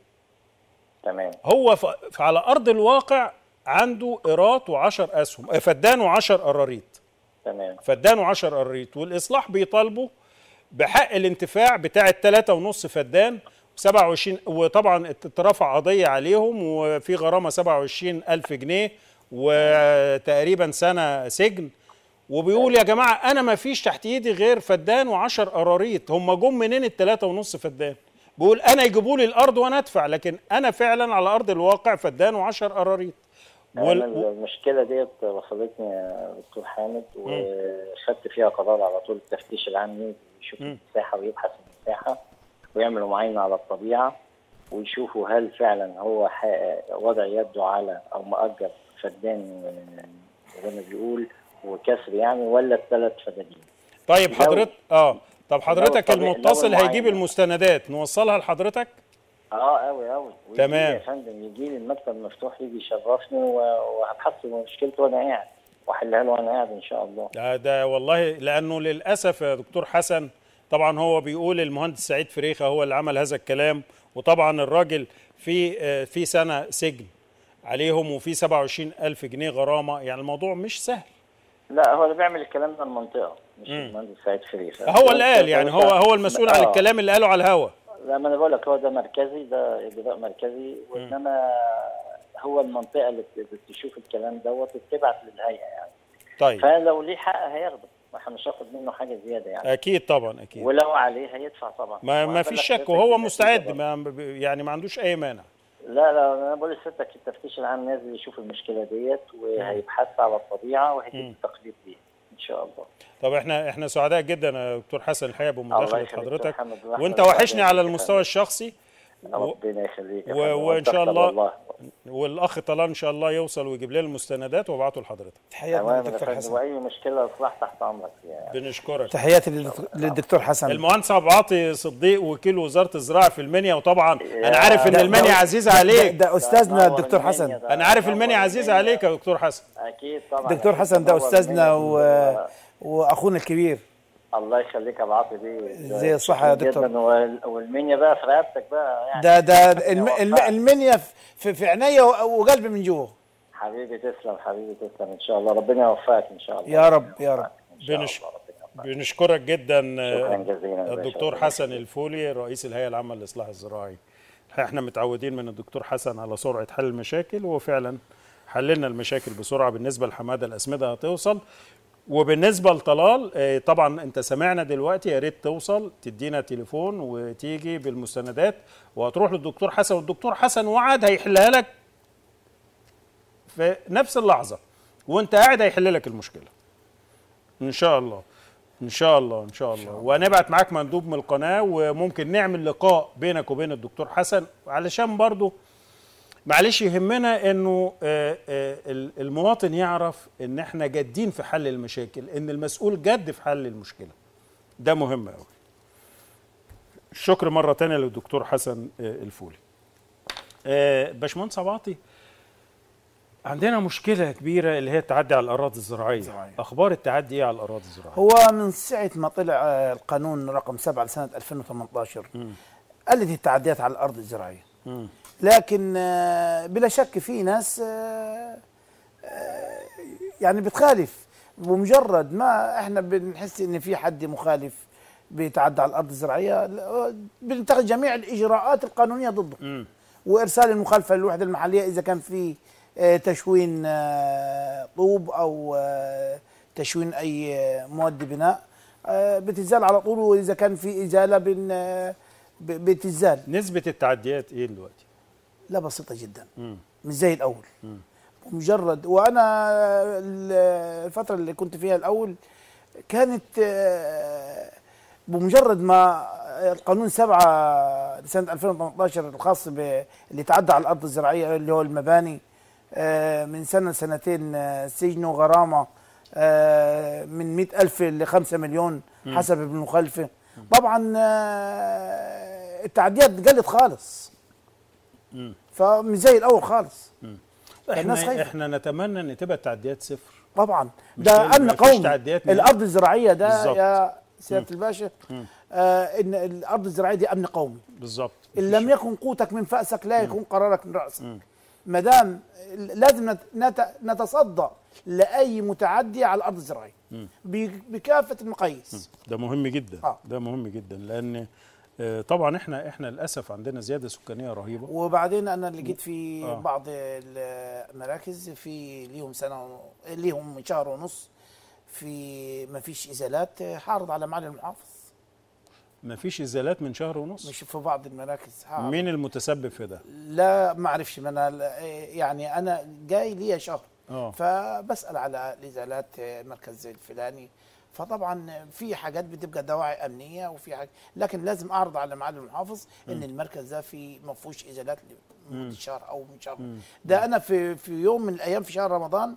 تمام هو ف- على ارض الواقع عنده قيراط وعشر اسهم آه، فدان وعشر قراريط تمام فدان وعشر قراريط والاصلاح بيطالبوا بحق الانتفاع بتاع الثلاثة ونص فدان 27 وطبعا اترفع قضية عليهم وفي غرامة 27 ألف جنيه وتقريبا سنة سجن وبيقول يا جماعة أنا ما فيش تحت إيدي غير فدان وعشر قراريط هم جم منين الثلاثة ونص فدان بيقول أنا يجيبوا لي الأرض وأنا أدفع لكن أنا فعلا على أرض الواقع فدان وعشر قراريط أنا وال... المشكله ديت وصلتني يا دكتور حامد وخدت فيها قرار على طول التفتيش العام يجي يشوف المساحه ويبحث المساحه ويعملوا معاينه على الطبيعه ويشوفوا هل فعلا هو ح- وضع يده على او مؤجر فدان آه، زي ما بيقول وكسر يعني ولا الثلاث فدادين طيب لو- حضرتك اه طب حضرتك الطبيعي- لو المتصل هيجيب المعاينة. المستندات نوصلها لحضرتك اه قوي قوي تمام. يا فندم يجي لي المكتب مفتوح يجي يشرفني و- وهبحث مشكلته وانا قاعد واحلها له وانا قاعد ان شاء الله ده, ده والله لانه للاسف يا دكتور حسن طبعا هو بيقول المهندس سعيد فريخه هو اللي عمل هذا الكلام وطبعا الراجل في آه، في سنه سجن عليهم وفي 27 ألف جنيه غرامة يعني الموضوع مش سهل لا هو اللي بيعمل الكلام ده المنطقه مش المهندس سعيد فريخ هو اللي قال يعني هو هو المسؤول عن آه. الكلام اللي قاله على الهوا لا ما انا بقول لك هو ده مركزي ده اجراء مركزي وانما هو المنطقه اللي ت- اللي تشوف الكلام دوت وتبعت للهيئه يعني طيب فلو ليه حق هياخده ما احنا مش هاخد منه حاجه زياده يعني اكيد طبعا اكيد ولو عليه هيدفع طبعا ما ما وهبلغ فيش شك حضرتك وهو بالنتيجة مستعد برضه. ما يعني ما عندوش اي مانع لا لا انا بقول لسيادتك التفتيش العام نازل يشوف المشكله ديت وهيبحث على الطبيعه وهيجيب التقرير بيه ان شاء الله طب احنا احنا سعداء جدا يا دكتور حسن الحقيقه الله بمداخله يخليك يا حضرتك محمد، واحنا وانت سعداء وحشني على بيك يا المستوى فندم. الشخصي ربنا يخليك يا و- فندم، وإن شاء وأنت الله- والله. والاخ طلال ان شاء الله يوصل ويجيب لنا المستندات وابعته لحضرتك تحياتنا تمام يا للدكتور فندم حسن واي مشكله اصلاح تحت امرك فيها بنشكرك تحياتي للدكتور- للدكتور حسن المهندس عبد العاطي صديق وكيل وزاره الزراعه في المنيا وطبعا انا عارف ان ده- المنيا ده- عزيزه ده- عليك ده استاذنا نور الدكتور المنيا حسن ده، انا عارف نور المنيا عزيزه المنيا. عليك يا دكتور حسن اكيد طبعا دكتور أكيد حسن ده نور استاذنا المنيا. و... واخونا الكبير الله يخليك يا بعاطي بيه زي الصحة يا دكتور. جدا وال- والمنيا بقى في رقبتك بقى يعني ده ده الم... الم... المنيا في, في عينيا وقلبي من جوه حبيبي تسلم حبيبي تسلم ان شاء الله ربنا يوفقك ان شاء الله يا رب يا رب إن شاء بنش- الله ربنا يوفقك. بنشكرك جدا شكرا جزيلا يا باشا. الدكتور ربنا حسن يخليك. الفولي رئيس الهيئه العامه للاصلاح الزراعي احنا متعودين من الدكتور حسن على سرعه حل المشاكل وفعلا حللنا المشاكل بسرعه بالنسبه لحماده الاسمده هتوصل وبالنسبه لطلال آه، طبعا انت سمعنا دلوقتي يا ريت توصل تدينا تليفون وتيجي بالمستندات وهتروح للدكتور حسن والدكتور حسن وعد هيحلها لك في نفس اللحظه وانت قاعد هيحل لك المشكله ان شاء الله ان شاء الله ان شاء الله وهنبعت معاك مندوب من القناه وممكن نعمل لقاء بينك وبين الدكتور حسن علشان برضو معلش يهمنا انه آه، آه، ال- المواطن يعرف ان احنا جادين في حل المشاكل ان المسؤول جد في حل المشكله ده مهم قوي الشكر مره تانية للدكتور حسن آه، الفولي آه، باشمهندس عباطي عندنا مشكله كبيره اللي هي التعدي على الاراضي الزراعيه الزراعية. اخبار التعدي ايه على الاراضي الزراعيه هو من ساعة ما طلع آه، القانون رقم 7 لسنة 2018 قلت التعديات على الأرض الزراعية مم. لكن آه، بلا شك في ناس آه، آه، يعني بتخالف بمجرد ما احنا بنحس ان في حد مخالف بيتعدى على الارض الزراعيه لا، بنتخذ جميع الاجراءات القانونيه ضده مم. وارسال المخالفه للوحده المحليه اذا كان في آه، تشوين آه، طوب او آه، تشوين اي آه، مواد بناء آه، بتزال على طول واذا كان في ازاله بن آه، ب- بتزال نسبه التعديات ايه دلوقتي لا بسيطه جدا مم. مش زي الاول مجرد وانا ال- الفتره اللي كنت فيها الاول كانت آه، بمجرد ما القانون 7 سنه 2018 الخاص ب- اللي تعدى على الارض الزراعيه اللي هو المباني آه، من سنه سنتين آه، سجن وغرامه آه، من 100 ألف ل 5 مليون حسب المخالفه طبعا آه، التعديات قلت خالص فمش زي الاول خالص الناس احنا خايفة. احنا نتمنى ان تبقى التعديات صفر طبعا مش ده لازم- امن مفيش قومي تعديات من- الارض الزراعيه ده بالظبط. يا سياده الباشا آه ان الارض الزراعيه دي امن قومي بالظبط ان لم يكن قوتك من فاسك لا يكون قرارك من راسك ما دام لازم نت- نت- نتصدى لاي متعدي على الارض الزراعيه ب- بكافه المقاييس ده مهم جدا آه. ده مهم جدا لان آه، طبعا احنا احنا للاسف عندنا زياده سكانيه رهيبه وبعدين انا لقيت في آه. بعض المراكز في ليهم سنه و... ليهم شهر ونص في ما فيش ازالات حارض على معالي المحافظ مفيش ازالات من شهر ونص مش في بعض المراكز حارض. مين المتسبب في ده لا ما اعرفش ما انا يعني انا جاي لي شهر اه فبسال على الازالات مركز الفلاني فطبعا في حاجات بتبقى دواعي امنيه وفي حاجات لكن لازم اعرض على معالي المحافظ ان المركز ده في ما فيهوش ازالات لمده شهر او من شهر ده انا في في يوم من الايام في شهر رمضان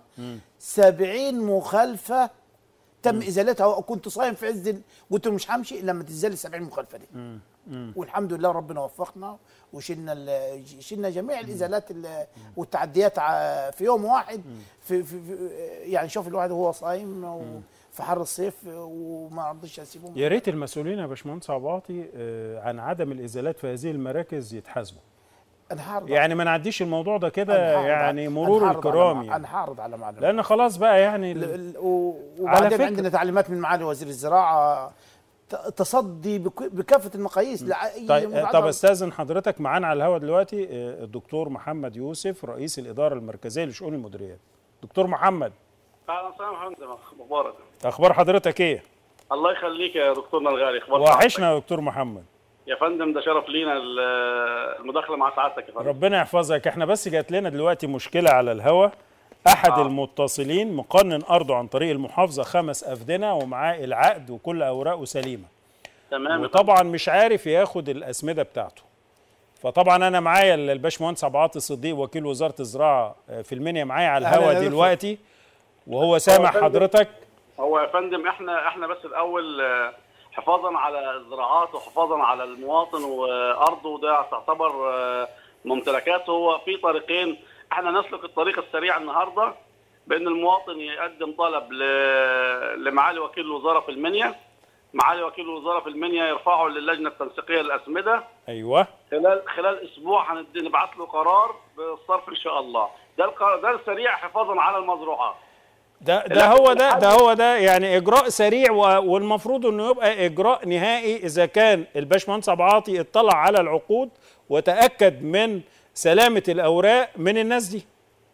70 مخالفه تم ازالتها وكنت صايم في عز ال- قلت له مش همشي الا لما تزال ال 70 مخالفه دي والحمد لله ربنا وفقنا وشلنا ال- شلنا جميع الازالات ال- والتعديات ع- في يوم واحد في, في, في يعني شوف الواحد وهو صايم و- في حر الصيف وما رضيتش اسيبهم يا ريت المسؤولين يا باشمهندس عباطي آه، عن عدم الازالات في هذه المراكز يتحاسبوا انا هعرض يعني ما نعديش الموضوع ده أنا كده هعرض يعني على- مرور أنا هعرض على الكرام مع- يعني انا هعرض على معلومات لان خلاص بقى يعني ال- ال- ال- و- وبعدين فكرة. عندنا تعليمات من معالي وزير الزراعه ت- تصدي بك- بكافه المقاييس لاي طيب متعدى طب استاذن حضرتك معانا على الهواء دلوقتي آه، الدكتور محمد يوسف رئيس الاداره المركزيه لشؤون المديريات دكتور محمد اهلا وسهلا يا فندم مبارك اخبار حضرتك ايه الله يخليك يا دكتورنا الغالي اخبار وحشنا سعادتك؟ يا دكتور محمد يا فندم ده شرف لينا ال- المداخله مع سعادتك يا فندم ربنا يحفظك احنا بس جات لنا دلوقتي مشكله على الهوا احد آه. المتصلين مقنن ارضه عن طريق المحافظه خمس افدنه ومعاه العقد وكل اوراقه سليمه تمام يا فندم. وطبعا مش عارف ياخد الاسمده بتاعته فطبعا انا معايا الباشمهندس عبد العاطي الصديق وكيل وزاره الزراعه آه، في المنيا معايا على أهلا الهوا يا دكتور. دلوقتي وهو سامع فندم. حضرتك هو يا فندم احنا احنا بس الاول آه، حفاظا على الزراعات وحفاظا على المواطن وارضه ده تعتبر آه، ممتلكاته هو في طريقين احنا نسلك الطريق السريع النهارده بان المواطن يقدم طلب ل- لمعالي وكيل الوزاره في المنيا معالي وكيل الوزاره في المنيا يرفعه للجنه التنسيقيه للاسمده ايوه خلال خلال اسبوع هندي نبعت له قرار بالصرف ان شاء الله ده القرار ده السريع حفاظا على المزروعات ده ده هو ده ده هو ده يعني اجراء سريع و- والمفروض انه يبقى اجراء نهائي اذا كان الباشمهندس عبد العاطي اطلع على العقود وتاكد من سلامه الاوراق من الناس دي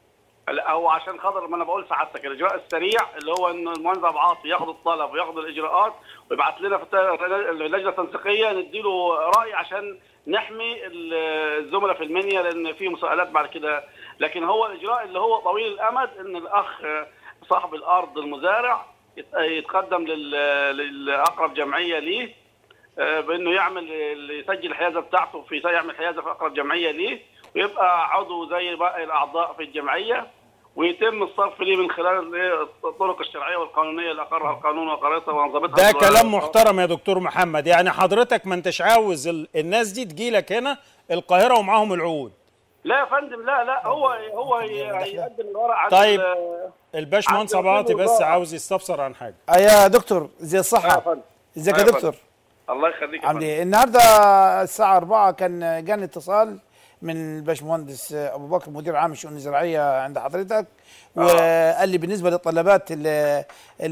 لا هو عشان خاطر ما انا بقول سعادتك الاجراء السريع اللي هو ان المهندس عبد العاطي ياخد الطلب وياخد الاجراءات ويبعت لنا في الت- اللجنه التنسيقيه نديله راي عشان نحمي ال- الزملاء في المنيا لان في مساءلات بعد كده لكن هو الاجراء اللي هو طويل الامد ان الاخ صاحب الارض المزارع يت- يتقدم لل- لاقرب جمعيه ليه آه، بانه يعمل يسجل الحيازه بتاعته في يعمل حيازه في اقرب جمعيه ليه ويبقى عضو زي باقي الاعضاء في الجمعيه ويتم الصرف ليه من خلال إيه الطرق الشرعيه والقانونيه اللي اقرها القانون وقررتها وانظمتها ده الدولة. كلام محترم يا دكتور محمد يعني حضرتك ما انتش عاوز ال- الناس دي تجيلك هنا القاهره ومعاهم العقود لا يا فندم لا لا هو هو هي- هيقدم الورق عن طيب. ال- الباشمهندس عند ابو عاطي وكيل بس الوزارة. عاوز يستفسر عن حاجه آه يا دكتور زي آه يا الصحه فندم. ازيك آه يا يا دكتور الله يخليك يا عامل فندم. ايه النهارده الساعه 4 كان جاني اتصال من الباشمهندس ابو بكر مدير عام الشؤون الزراعيه عند حضرتك وقال لي بالنسبه للطلبات اللي,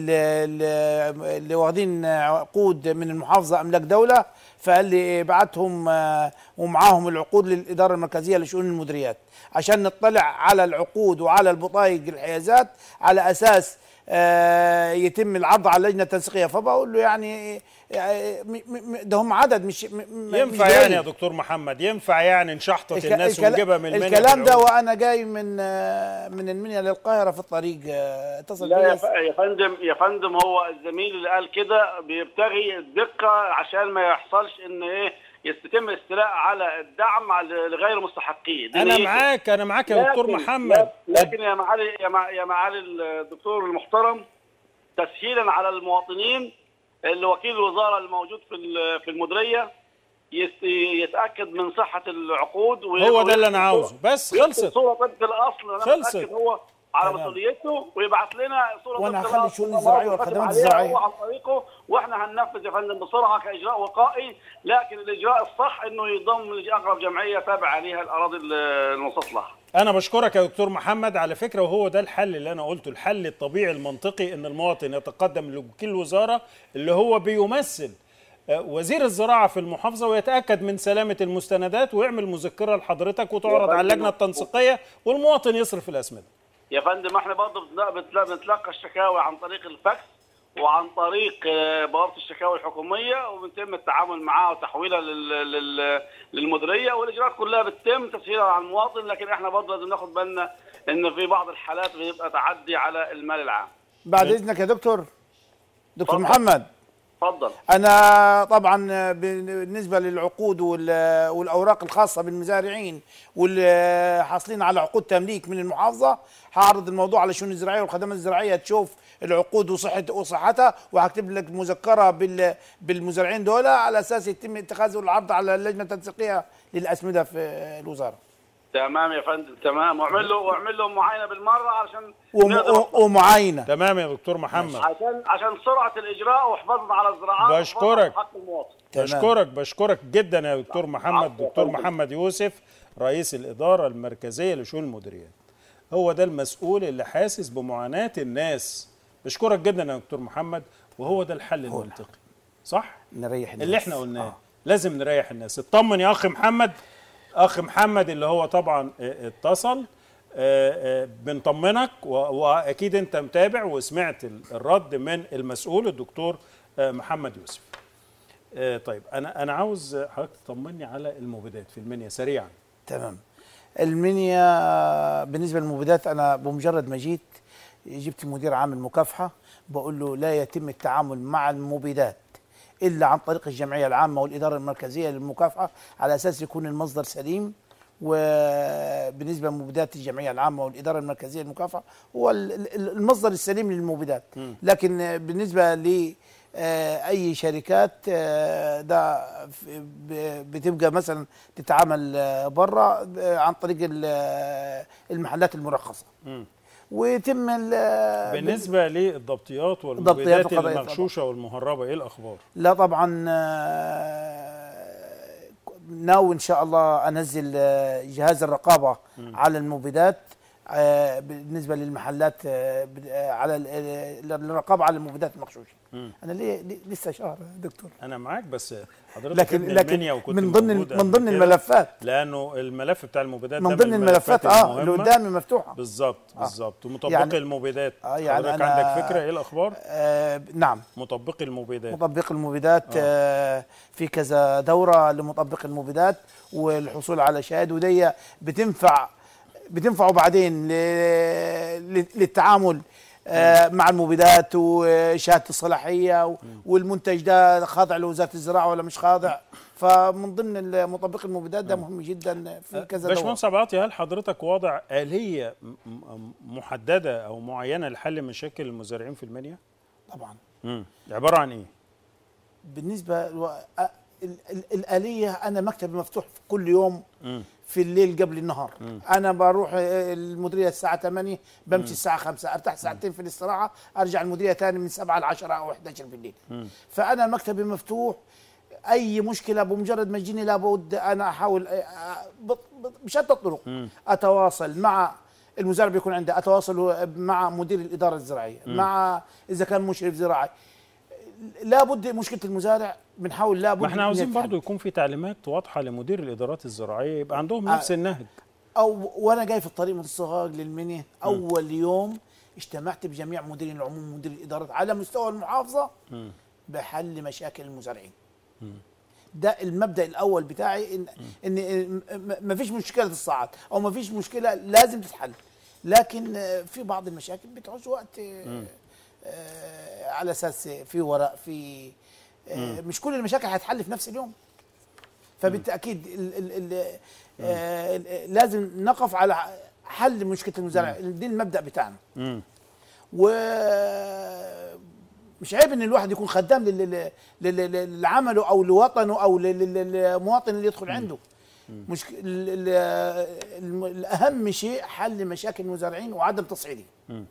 اللي, اللي واخدين عقود من المحافظه املاك دوله فقال لي ابعتهم آه، ومعاهم العقود للاداره المركزيه لشؤون المديريات عشان نطلع على العقود وعلى البطايق الحيازات على اساس آه، يتم العرض على اللجنه التنسيقيه فبقول له يعني يعني م- م- م- ده هم عدد مش م- م- ينفع مش يعني جاي. يا دكتور محمد ينفع يعني نشحطط الك- الناس الكلا- ونجيبها من المنيا الكلام ده بالعقود؟ وانا جاي من آه، من المنيا للقاهره في الطريق آه، اتصل لا يا, بيا ف... يا فندم يا فندم هو الزميل اللي قال كده بيبتغي الدقه عشان ما يحصلش ان ايه يتم الاستيلاء على الدعم على لغير المستحقين دي انا نيته. معاك انا معاك يا دكتور لكن- محمد لكن يا معالي يا, مع... يا معالي الدكتور المحترم تسهيلا على المواطنين اللي وكيل الوزاره الموجود في ال- في المديريه يت... يتاكد من صحه العقود هو ده اللي انا عاوزه بس ويكتب خلصت صوره طبق الاصل انا خلصت. متاكد هو على تمام. مسؤوليته ويبعت لنا صوره وأنا طبق هخلي الأصل الشؤون اللي الزراعية هو كاتب والخدمات عليها الزراعية. هو على طريقه واحنا هننفذ يا فندم بسرعه كاجراء وقائي لكن الاجراء الصح انه يضم لاقرب جمعيه تابعه ليها الاراضي المستصلحه انا بشكرك يا دكتور محمد على فكره وهو ده الحل اللي انا قلته الحل الطبيعي المنطقي ان المواطن يتقدم لوكيل الوزاره اللي هو بيمثل آه، وزير الزراعه في المحافظه ويتاكد من سلامه المستندات ويعمل مذكره لحضرتك وتعرض على اللجنه التنسيقيه والمواطن يصرف الاسمده يا فندم احنا برضه بتلا- بتلا- بنتلقى الشكاوى عن طريق الفاكس وعن طريق آه، بوابه الشكاوى الحكوميه وبيتم التعامل معها وتحويلها لل- لل- للمديريه والاجراءات كلها بتتم تسهيلها على المواطن لكن احنا برضه لازم ناخد بالنا ان في بعض الحالات بيبقى تعدي على المال العام. بعد اذنك يا دكتور دكتور اتفضل. محمد اتفضل. انا طبعا بالنسبه للعقود وال- والاوراق الخاصه بالمزارعين واللي حاصلين على عقود تمليك من المحافظه هعرض الموضوع على الشؤون الزراعيه والخدمات الزراعيه تشوف العقود وصحه وصحتها وهكتب لك مذكره بال بالمزارعين دول على اساس يتم اتخاذ العرض على اللجنه التنسيقيه للاسمده في الوزاره تمام يا فندم تمام واعمل له واعمل له معاينه بالمره عشان وم- نقدر- ومعاينه تمام يا دكتور محمد عشان عشان سرعه الاجراء وحفاظنا على الزراعات بشكرك. وحفاظنا على حق المواطن. تمام. بشكرك بشكرك جدا يا دكتور محمد عفوا يا دكتور فندم. محمد يوسف رئيس الإدارة المركزية لشؤون المديريات هو ده المسؤول اللي حاسس بمعاناة الناس بشكرك جدا يا دكتور محمد وهو ده الحل المنطقي صح نريح الناس اللي احنا قلناه لازم نريح الناس اطمن يا اخ محمد اخ محمد اللي هو طبعا اه، اتصل اه، اه، بنطمنك و- واكيد انت متابع وسمعت ال- الرد من المسؤول الدكتور اه، محمد يوسف آه، طيب انا انا عاوز حضرتك تطمني على المبيدات في المنيا سريعا تمام المنيا بالنسبه للمبيدات انا بمجرد ما جيت جبت مدير عام المكافحه بقول له لا يتم التعامل مع المبيدات الا عن طريق الجمعيه العامه والاداره المركزيه للمكافحه على اساس يكون المصدر سليم وبالنسبه لمبيدات الجمعيه العامه والاداره المركزيه للمكافحه هو ال- ال- المصدر السليم للمبيدات لكن بالنسبه ل آه، اي شركات آه، ده ف- ب- بتبقى مثلا تتعامل بره عن طريق ال- آه، المحلات المرخصه ويتم ال- بالنسبه للضبطيات الضبطيات والمبيدات والقضايا المغشوشه والمهربه ايه الاخبار لا طبعا آه، ناوي ان شاء الله انزل آه، جهاز الرقابه على المبيدات آه، بالنسبه للمحلات آه، ب- آه، على ال- ال- الرقابه على المبيدات المغشوشه انا ليه ليه- لسه شهر يا دكتور انا معاك بس حضرتك لكن ابن لكن المنيا وكنت من ضمن موجود من قبل ضمن كده، الملفات لانه الملف بتاع المبيدات من ده ضمن الملفات اه اللي المهمة. قدامي مفتوحه بالظبط بالظبط ومطبقي يعني- المبيدات آه، يعني حضرتك أنا- عندك فكره ايه الاخبار آه نعم مطبقي المبيدات مطبق المبيدات آه في كذا دوره لمطبق المبيدات والحصول على شهاده ودي بتنفع بتنفعه بعدين ل- ل- للتعامل آه، مع المبيدات وشهاده الصلاحيه و- والمنتج ده خاضع لوزاره الزراعه ولا مش خاضع فمن ضمن مطبق المبيدات ده مهم جدا في كذا دواء باشمهندس عباطي هل حضرتك واضع آلية م- م- محددة أو معينة لحل مشاكل المزارعين في المنيا؟ طبعا مم. عبارة عن إيه؟ بالنسبه لو... أ- ال- ال- الآلية أنا مكتبي مفتوح في كل يوم مم. في الليل قبل النهار أنا بروح آه، المديرية الساعة 8 بمشي الساعة 5 أرتاح ساعتين في الاستراحة أرجع المديرية تاني من 7 ل 10 أو 11 بالليل فأنا مكتبي مفتوح أي مشكلة بمجرد ما تجيني لابد أنا أحاول آه، آه، بط- بط- بشتى الطرق أتواصل مع المزارع بيكون عنده أتواصل مع مدير الإدارة الزراعية مع إذا كان مشرف زراعي لابد مشكله المزارع بنحاول لابد ما احنا إن عاوزين يتحل. برضو يكون في تعليمات واضحة لمدير الإدارات الزراعية يبقى عندهم آه. نفس النهج او وانا جاي في الطريق من الصغار للمنيا اول يوم اجتمعت بجميع مديرين العموم ومدير الادارات على مستوى المحافظه بحل مشاكل المزارعين ده المبدا الاول بتاعي ان ان ما فيش مشكله تتصاعد او ما فيش مشكله لازم تتحل لكن آه، في بعض المشاكل بتعوز وقت آه، آه، على اساس في ورق في آه، مش كل المشاكل هتحل في نفس اليوم فبالتاكيد ال ال ال آه، ال- لازم نقف على حل مشكله المزارع دي المبدا بتاعنا مم. و مش عيب ان الواحد يكون خدام لل- لل- لل- لل- لعمله او لوطنه او لل- لل- للمواطن اللي يدخل عنده مش ال- ال- الم- الاهم شيء حل مشاكل المزارعين وعدم تصعيدهم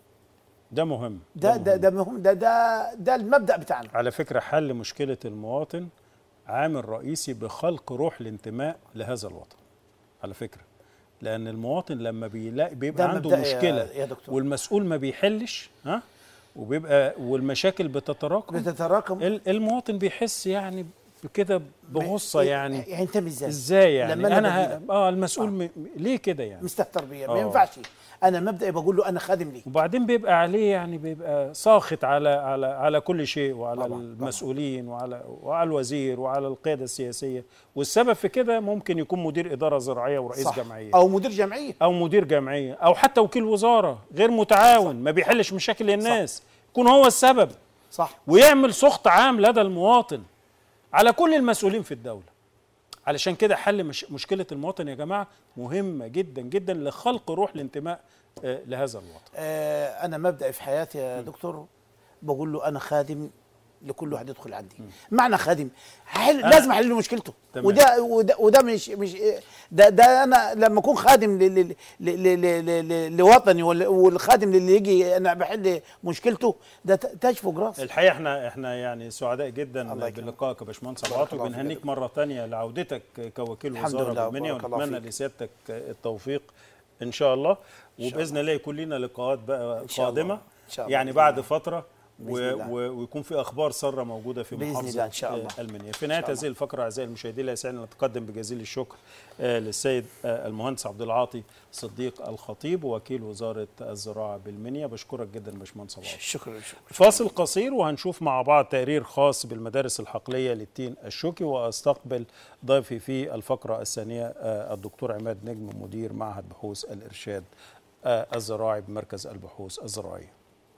ده مهم ده ده ده مهم ده ده ده المبدا بتاعنا على فكرة حل مشكلة المواطن عامل رئيسي بخلق روح الانتماء لهذا الوطن على فكرة لأن المواطن لما بيلاقي بيبقى ده عنده مبدئي يا- مشكلة يا دكتور. والمسؤول ما بيحلش ها وبيبقى والمشاكل بتتراكم بتتراكم ال- المواطن بيحس يعني بكده بغصة يعني ينتمي ازاي ازاي يعني لما انا ه... بديلك. اه المسؤول م... ليه كده يعني مستهتر بيا ما آه. ينفعش انا مبدئي بقول له انا خادم ليك وبعدين بيبقى عليه يعني بيبقى ساخط على على على كل شيء وعلى طبعاً، المسؤولين وعلى وعلى الوزير وعلى القياده السياسيه والسبب في كده ممكن يكون مدير اداره زراعيه ورئيس صح. جمعيه او مدير جمعيه او مدير جمعيه او حتى وكيل وزاره غير متعاون ما بيحلش مشاكل الناس يكون هو السبب صح ويعمل سخط عام لدى المواطن على كل المسؤولين في الدوله علشان كده حل مش مشكله المواطن يا جماعه مهمه جدا جدا لخلق روح الانتماء آه، لهذا الوطن آه انا مبدئي في حياتي يا دكتور بقول له انا خادم لكل واحد يدخل عندي معنى خادم حل لازم احل له مشكلته تمام. وده وده وده مش مش ده ده انا لما اكون خادم ل- ل- ل- ل- ل- ل- لوطني وال- والخادم اللي يجي انا بحل مشكلته ده ت- تاج فوق راسي الحقيقه احنا احنا يعني سعداء جدا الله يكرمك. بلقائك يا باشمهندس بارك عباط الله فيك وبنهنيك يا مره ثانيه لعودتك كوكيل الحمد وزاره لله، بالمنيا بارك الله ونتمنى فيك. لسيادتك التوفيق ان شاء الله وباذن الله يكون لنا لقاءات بقى إن شاء الله. قادمه إن شاء الله. يعني بإذن بعد الله. فتره و- بإذن الله. و- ويكون في اخبار ساره موجوده في بإذن محافظه الله إن شاء الله. آه، المنيا في نهايه هذه الفقره اعزائي المشاهدين لا يسعني ان اتقدم بجزيل الشكر آه، للسيد آه، المهندس عبد العاطي صديق الخطيب وكيل وزاره الزراعه بالمنيا بشكرك جدا باشمهندس عبد العاطي شكرا شكرا فاصل قصير وهنشوف مع بعض تقرير خاص بالمدارس الحقلية للتين الشوكي وأستقبل ضيفي في الفقرة الثانية آه، الدكتور عماد نجم مدير معهد بحوث الإرشاد آه، الزراعي بمركز البحوث الزراعية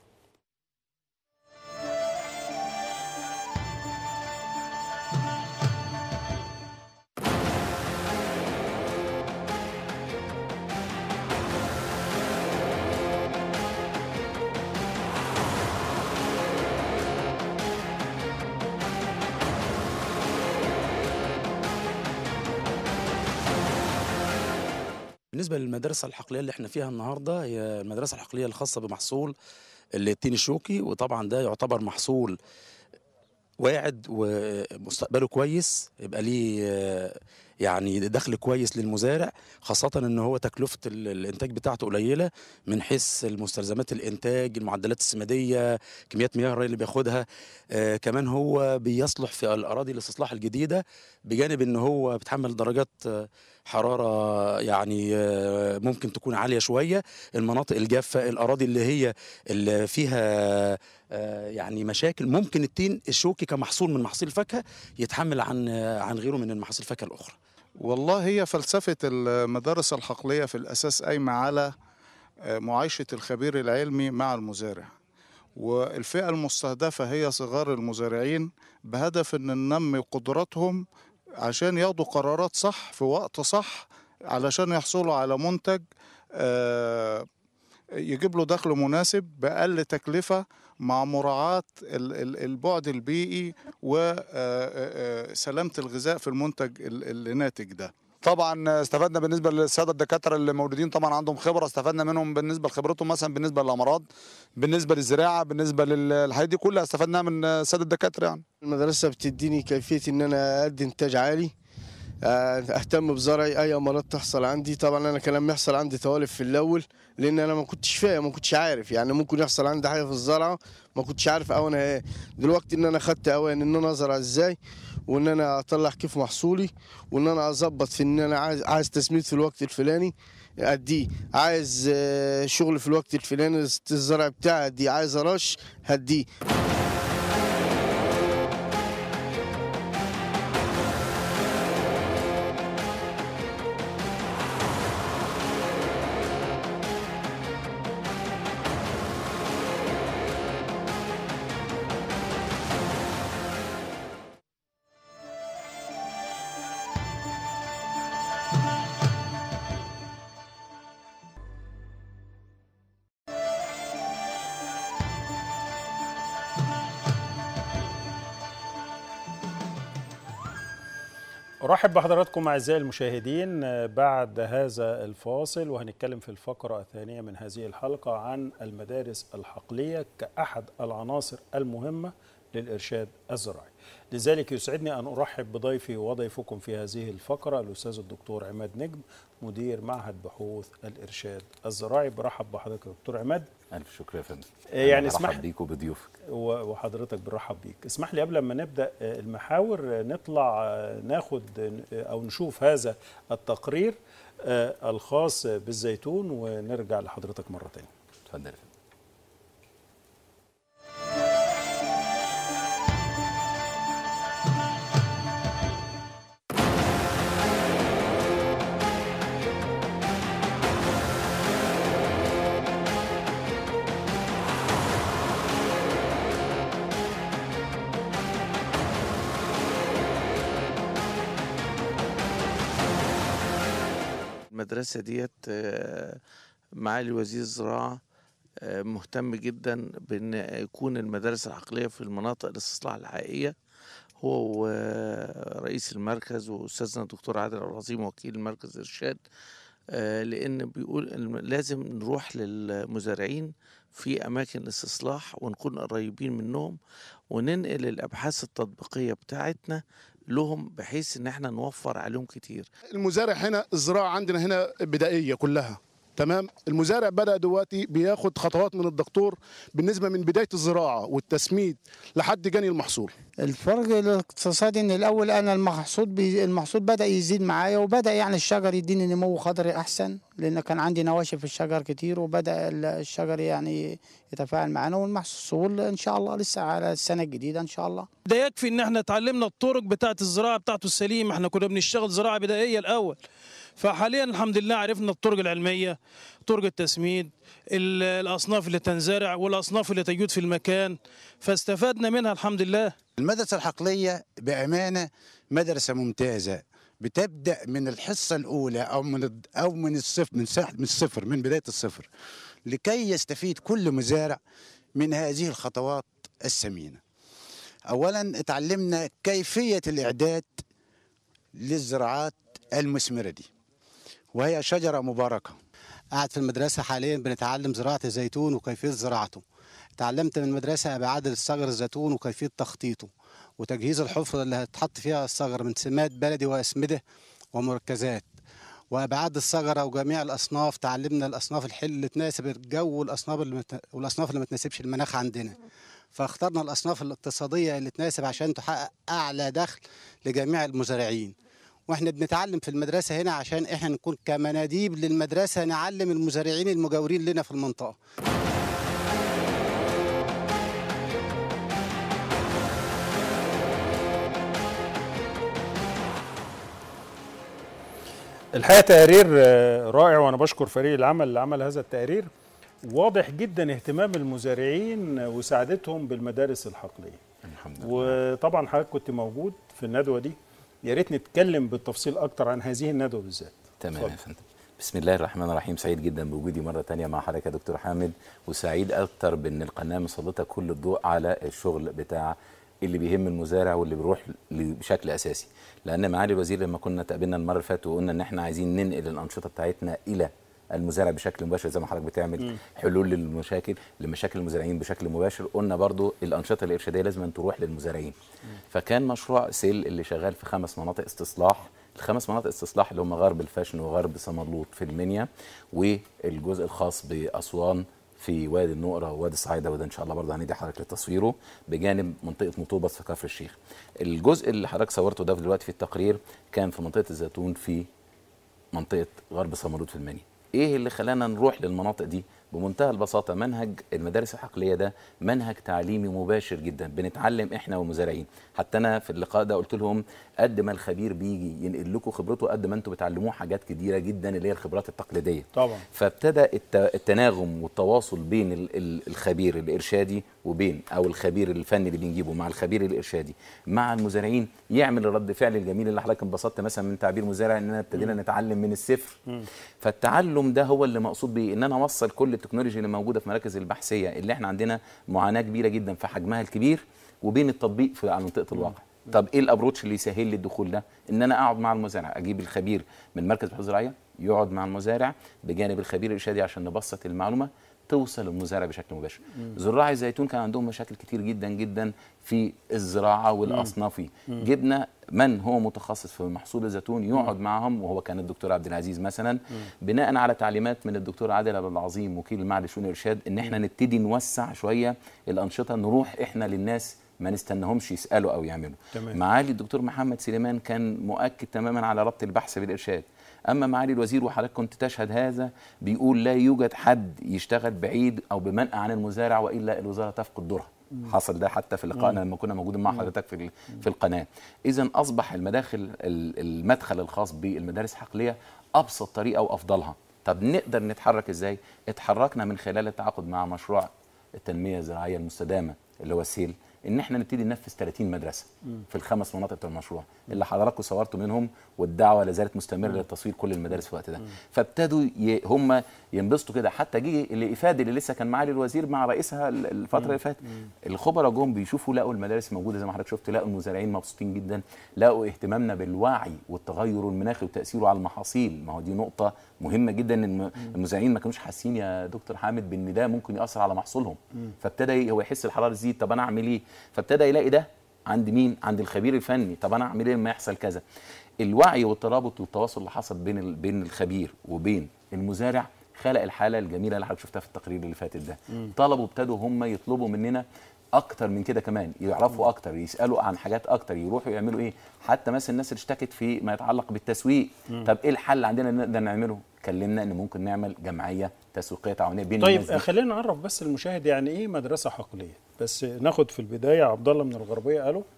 بالنسبة للمدرسة الحقلية اللي احنا فيها النهاردة هي المدرسة الحقلية الخاصة بمحصول التين الشوكي وطبعا ده يعتبر محصول واعد ومستقبله كويس يبقى ليه آه، يعني دخل كويس للمزارع خاصة ان هو تكلفة ال- الانتاج بتاعته قليلة من حيث المستلزمات الانتاج المعدلات السمادية كميات مياه الري اللي بياخدها آه كمان هو بيصلح في الاراضي الاستصلاح الجديدة بجانب ان هو بيتحمل درجات آه، حرارة يعني آه، ممكن تكون عالية شوية المناطق الجافة الأراضي اللي هي اللي فيها آه، يعني مشاكل ممكن التين الشوكي كمحصول من محاصيل الفاكهة يتحمل عن آه، عن غيره من المحاصيل الفاكهة الأخرى والله هي فلسفة المدارس الحقلية في الأساس قايمة على آه، معايشة الخبير العلمي مع المزارع والفئة المستهدفة هي صغار المزارعين بهدف ان ننمي قدراتهم عشان ياخدوا قرارات صح في وقت صح علشان يحصلوا على منتج آه، يجيب له دخل مناسب بأقل تكلفة مع مراعاة ال- ال- البعد البيئي وسلامة الغذاء في المنتج ال- اللي ناتج ده طبعا استفدنا بالنسبه للساده الدكاتره اللي موجودين طبعا عندهم خبره استفدنا منهم بالنسبه لخبرتهم مثلا بالنسبه للامراض بالنسبه للزراعه بالنسبه للحاجات دي كلها استفدناها من الساده الدكاتره يعني المدرسة بتديني كيفية إن أنا أدي إنتاج عالي آه، أهتم بزرعي أي أمراض تحصل عندي طبعا أنا كان لما يحصل عندي توالف في الأول لأن أنا ما كنتش فاهم ما كنتش عارف يعني ممكن يحصل عندي حاجة في الزرعة ما كنتش عارف أو أنا إيه دلوقتي إن أنا خدت أوان إن أنا أزرع إزاي وإن أنا أطلع كيف محصولي وإن أنا أظبط في إن أنا عايز عايز تسميد في الوقت الفلاني أديه عايز آه، شغل في الوقت الفلاني الزرع بتاعي أديه عايز أرش هديه أرحب بحضراتكم أعزائي المشاهدين آه، بعد هذا الفاصل وهنتكلم في الفقرة الثانية من هذه الحلقة عن المدارس الحقلية كأحد العناصر المهمة للإرشاد الزراعي لذلك يسعدني أن أرحب بضيفي وضيفكم في هذه الفقرة الأستاذ الدكتور عماد نجم مدير معهد بحوث الإرشاد الزراعي برحب بحضرتك يا دكتور عماد ألف شكر يا فندم يعني أنا اسمح- برحب بيك وبضيوفك و- وحضرتك بنرحب بيك اسمح لي قبل ما نبدا آه، المحاور آه، نطلع آه، ناخد آه، او نشوف هذا التقرير آه، الخاص بالزيتون ونرجع لحضرتك مره تانية اتفضل يا فندم المدرسة ديت آه، معالي وزير الزراعة آه، مهتم جدا بأن يكون المدارس العقلية في المناطق الاستصلاح الحقيقية هو ورئيس المركز وأستاذنا الدكتور عادل العظيم وكيل مركز الإرشاد آه، لأن بيقول إن لازم نروح للمزارعين في أماكن الاستصلاح ونكون قريبين منهم وننقل الأبحاث التطبيقية بتاعتنا لهم بحيث إن احنا نوفر عليهم كتير المزارع هنا الزراعة عندنا هنا بدائية كلها تمام المزارع بدأ دلوقتي بياخد خطوات من الدكتور بالنسبة من بداية الزراعة والتسميد لحد جني المحصول الفرق الاقتصادي ان الاول انا المحصول بي المحصول بدا يزيد معايا وبدا يعني الشجر يديني نمو خضري احسن لان كان عندي نواشف في الشجر كتير وبدا ال- الشجر يعني يتفاعل معانا والمحصول ان شاء الله لسه على السنه الجديده ان شاء الله ده يكفي ان احنا اتعلمنا الطرق بتاعه الزراعه بتاعته السليمه احنا كنا بنشتغل زراعه بدائيه الاول فحاليا الحمد لله عرفنا الطرق العلميه طرق التسميد ال- الاصناف اللي تنزرع والاصناف اللي تجود في المكان فاستفدنا منها الحمد لله المدرسة الحقلية بأمانة مدرسة ممتازة بتبدأ من الحصة الأولى أو من الد- أو من الصفر من ساعة من الصفر من بداية الصفر لكي يستفيد كل مزارع من هذه الخطوات الثمينة. أولا اتعلمنا كيفية الإعداد للزراعات المثمرة دي وهي شجرة مباركة. قاعد في المدرسة حاليا بنتعلم زراعة الزيتون وكيفية زراعته تعلمت من المدرسة أبعاد الصغر الزيتون وكيفية تخطيطه وتجهيز الحفرة اللي هتحط فيها الصغر من سماد بلدي وأسمدة ومركزات وأبعاد الصغرة وجميع الأصناف تعلمنا الأصناف الحل اللي تناسب الجو والأصناف اللي مت... والأصناف اللي ما تناسبش المناخ عندنا فاخترنا الأصناف الاقتصادية اللي تناسب عشان تحقق أعلى دخل لجميع المزارعين واحنا بنتعلم في المدرسة هنا عشان احنا نكون كمناديب للمدرسة نعلم المزارعين المجاورين لنا في المنطقة الحقيقه تقرير آه، رائع وانا بشكر فريق العمل اللي عمل هذا التقرير واضح جدا اهتمام المزارعين وسعادتهم بالمدارس الحقليه الحمد لله وطبعا حضرتك كنت موجود في الندوه دي يا ريت نتكلم بالتفصيل اكتر عن هذه الندوه بالذات تمام اتفضل. يا فندم بسم الله الرحمن الرحيم سعيد جدا بوجودي مره تانية مع حضرتك يا دكتور حامد وسعيد اكتر بان القناه مسلطه كل الضوء على الشغل بتاع اللي بيهم المزارع واللي بيروح ل- بشكل اساسي لان معالي الوزير لما كنا تقابلنا المره اللي فاتت وقلنا ان احنا عايزين ننقل الانشطه بتاعتنا الى المزارع بشكل مباشر زي ما حضرتك بتعمل مم. حلول للمشاكل لمشاكل المزارعين بشكل مباشر قلنا برضو الانشطه الارشاديه لازم أن تروح للمزارعين فكان مشروع سيل اللي شغال في خمس مناطق استصلاح الخمس مناطق استصلاح اللي هم غرب الفاشن وغرب سمرلوط في المنيا والجزء الخاص باسوان في وادي النقرة ووادي الصعايدة وده إن شاء الله برضه هندي حضرتك لتصويره بجانب منطقة مطوبس في كفر الشيخ. الجزء اللي حضرتك صورته ده دلوقتي في التقرير كان في منطقة الزيتون في منطقه غرب سمرود في المنيا ايه اللي خلانا نروح للمناطق دي بمنتهى البساطه منهج المدارس الحقليه ده منهج تعليمي مباشر جدا بنتعلم احنا والمزارعين حتى انا في اللقاء ده قلت لهم قد ما الخبير بيجي ينقل لكم خبرته قد ما انتم بتعلموه حاجات كتيره جدا اللي هي الخبرات التقليديه طبعا فابتدى الت- التناغم والتواصل بين ال- ال- الخبير الارشادي وبين او الخبير الفني اللي بنجيبه مع الخبير الارشادي مع المزارعين يعمل الرد فعل الجميل اللي حضرتك انبسطت مثلا من تعبير مزارع اننا ابتدينا نتعلم من الصفر فالتعلم ده هو اللي مقصود بيه ان انا اوصل كل التكنولوجيا اللي موجوده في مراكز البحثيه اللي احنا عندنا معاناه كبيره جدا في حجمها الكبير وبين التطبيق في على منطقه الواقع طب ايه الابروتش اللي يسهل لي الدخول ده ان انا اقعد مع المزارع اجيب الخبير من مركز البحوث الزراعيه يقعد مع المزارع بجانب الخبير الارشادي عشان نبسط المعلومه توصل للمزارع بشكل مباشر مم. زراع الزيتون كان عندهم مشاكل كتير جدا جدا في الزراعه والاصنافي مم. جبنا من هو متخصص في محصول الزيتون يقعد معهم وهو كان الدكتور عبد العزيز مثلا بناء على تعليمات من الدكتور عادل عبد العظيم وكيل المعهد لشؤون الارشاد ان احنا نبتدي نوسع شويه الانشطه نروح احنا للناس ما نستناهمش يسالوا او يعملوا تمام. معالي الدكتور محمد سليمان كان مؤكد تماما على ربط البحث بالارشاد اما معالي الوزير وحضرتك كنت تشهد هذا بيقول لا يوجد حد يشتغل بعيد او بمنأى عن المزارع والا الوزاره تفقد دورها مم. حصل ده حتى في لقائنا مم. لما كنا موجودين مع مم. حضرتك في ال- في القناه اذا اصبح المداخل ال- المدخل الخاص بالمدارس الحقليه ابسط طريقه وافضلها طب نقدر نتحرك ازاي اتحركنا من خلال التعاقد مع مشروع التنميه الزراعيه المستدامه اللي هو السيل ان احنا نبتدي ننفذ 30 مدرسه مم. في الخمس مناطق بتوع المشروع اللي حضراتكم صورتوا منهم والدعوه لا زالت مستمره مم. لتصوير كل المدارس في الوقت ده فابتدوا ي... هم ينبسطوا كده حتى جه الافاده اللي لسه كان معالي الوزير مع رئيسها ال- الفتره اللي فاتت الخبراء جم بيشوفوا لقوا المدارس موجوده زي ما حضرتك شفت لقوا المزارعين مبسوطين جدا لقوا اهتمامنا بالوعي والتغير المناخي وتاثيره على المحاصيل ما هو دي نقطه مهمه جدا ان الم- المزارعين ما كانوش حاسين يا دكتور حامد بان ده ممكن ياثر على محصولهم مم. فابتدى هو يحس الحراره تزيد طب انا اعمل ايه فابتدى يلاقي ده عند مين عند الخبير الفني طب انا اعمل ايه لما يحصل كذا الوعي والترابط والتواصل اللي حصل بين ال... بين الخبير وبين المزارع خلق الحاله الجميله اللي حضرتك شفتها في التقرير اللي فاتت ده مم. طلبوا ابتدوا هم يطلبوا مننا اكتر من كده كمان يعرفوا اكتر يسالوا عن حاجات اكتر يروحوا يعملوا ايه حتى مثلا الناس اللي اشتكت في ما يتعلق بالتسويق مم. طب ايه الحل عندنا اللي نقدر نعمله كلمنا ان ممكن نعمل جمعيه تسويقيه تعاونيه بين طيب الناس دي. خلينا نعرف بس المشاهد يعني ايه مدرسه حقليه بس ناخد في البدايه عبد الله من الغربيه الو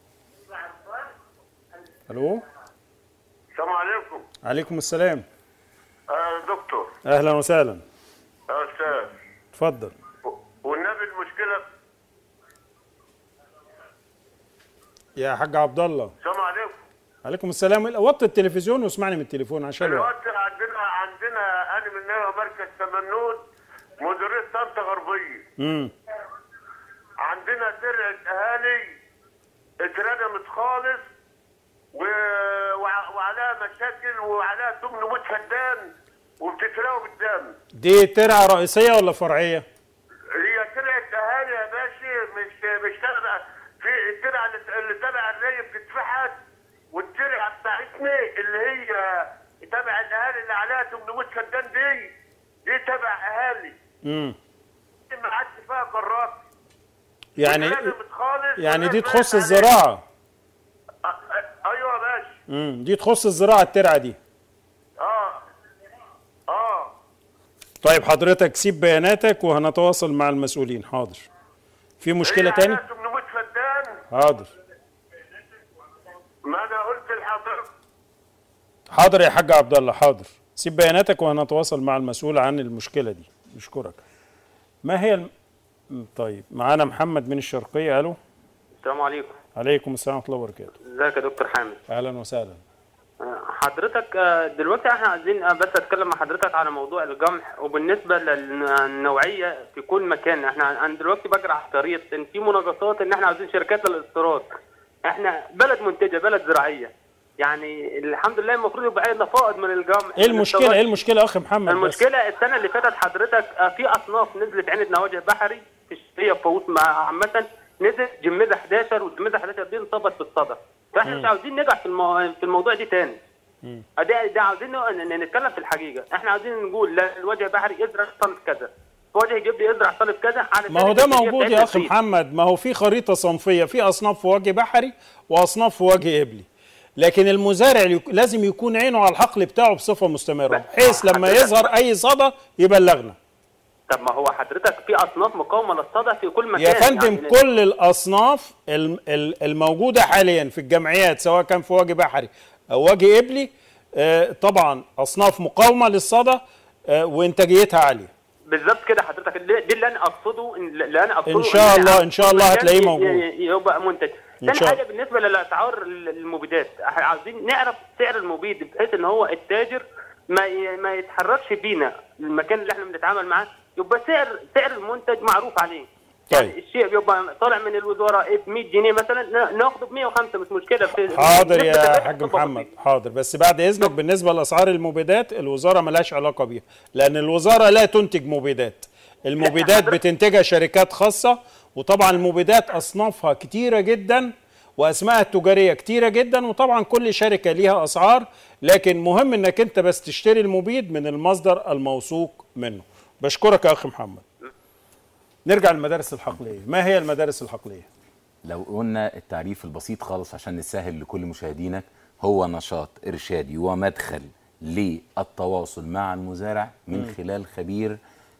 الو السلام عليكم عليكم السلام آه دكتور اهلا وسهلا يا استاذ اتفضل والنبي المشكله يا حاج عبد الله السلام عليكم عليكم السلام وطي التلفزيون واسمعني من التليفون عشان الوقت دلوقتي عندنا عندنا انا من نيويورك مركز تمنود مديريه طنطا غربيه امم عندنا ترعه اهالي اتردمت خالص و... وع- وعليها مشاكل وعليها 800 فدان وبتتراوى بالدم دي ترعه رئيسيه ولا فرعيه هي ترعه اهالي يا باشا مش مش تبع في الترعه اللي اللي تبع الري بتتفحت والترعه بتاعتنا اللي هي تبع الاهالي اللي عليها 800 فدان دي دي تبع اهالي امم دي ما عادش فيها قرارات يعني اتردمت خالص يعني دي والناس تخص بقت الزراعه أ- أ- ايوه يا باشا امم دي تخص الزراعه الترعه دي اه اه طيب حضرتك سيب بياناتك وهنتواصل مع المسؤولين حاضر في مشكله هي تاني عليها 800 فدان حاضر ما انا قلت لحضرتك حاضر يا حاج عبد الله حاضر سيب بياناتك وهنتواصل مع المسؤول عن المشكله دي نشكرك ما هي الم... م- طيب معانا محمد من الشرقيه الو السلام عليكم عليكم السلام ورحمه الله وبركاته ازيك يا دكتور حامد اهلا وسهلا آه، حضرتك آه، دلوقتي احنا عايزين آه، بس اتكلم مع حضرتك على موضوع الجمح وبالنسبه للنوعيه في كل مكان احنا انا دلوقتي بجري على طريق ان في مناقصات ان احنا عايزين شركات للاستيراد احنا بلد منتجه بلد زراعيه يعني الحمد لله المفروض يبقى عندنا فائض من الجمح ايه المشكله ايه المشكله يا اخ محمد بس؟ المشكله السنه اللي فاتت حضرتك آه، في اصناف نزلت عند نواجه بحري في الشرقيه فوت مع عامه نزل جميزه 11 والجميزه 11 دي انصابت بالصدى فاحنا مم. مش عاوزين نرجع في المو... في الموضوع دي تاني مم. ده ده عاوزين ن- ن- نتكلم في الحقيقه احنا عاوزين نقول لا الوجه بحري ازرع صنف كذا وجه جبري ازرع صنف كذا على ما هو ده موجود يا اخ محمد ما هو في خريطه صنفيه في اصناف في وجه بحري واصناف في وجه ابلي لكن المزارع يك- لازم يكون عينه على الحقل بتاعه بصفه مستمره بحيث لما يظهر اي صدى يبلغنا طب ما هو حضرتك في اصناف مقاومه للصدى في كل مكان يا فندم يعني كل الاصناف الم- ال- الموجوده حاليا في الجمعيات سواء كان في وجه بحري او وجه ابلي آه، طبعا اصناف مقاومه للصدى آه، وانتاجيتها عاليه بالظبط كده حضرتك دي دي اللي انا اقصده إن- اللي انا اقصده إن شاء الله- إن شاء الله المكان هتلاقيه ي- موجود. ي- يبقى منتج إن تاني شاء حاجه بالنسبه للاسعار المبيدات إحنا عاوزين نعرف سعر المبيد بحيث ان هو التاجر ما ي- ما يتحركش بينا المكان اللي احنا بنتعامل معاه يبقى سعر سعر المنتج معروف عليه يعني الشيء بيبقى طالع من الوزاره ب 100 جنيه مثلا نا- ناخده ب 105 مش مشكله في حاضر نسبة يا الربح حاج بتبقى محمد حاضر بس بعد اذنك بالنسبه لاسعار المبيدات الوزاره ملهاش علاقه بيها لان الوزاره لا تنتج مبيدات المبيدات بتنتجها شركات خاصه وطبعا المبيدات اصنافها كتيره جدا واسمائها التجاريه كتيره جدا وطبعا كل شركه ليها اسعار لكن مهم انك انت بس تشتري المبيد من المصدر الموثوق منه بشكرك يا اخ محمد نرجع للمدارس الحقليه ما هي المدارس الحقليه لو قلنا التعريف البسيط خالص عشان نسهل لكل مشاهدينك هو نشاط إرشادي ومدخل للتواصل مع المزارع من مم. خلال خبير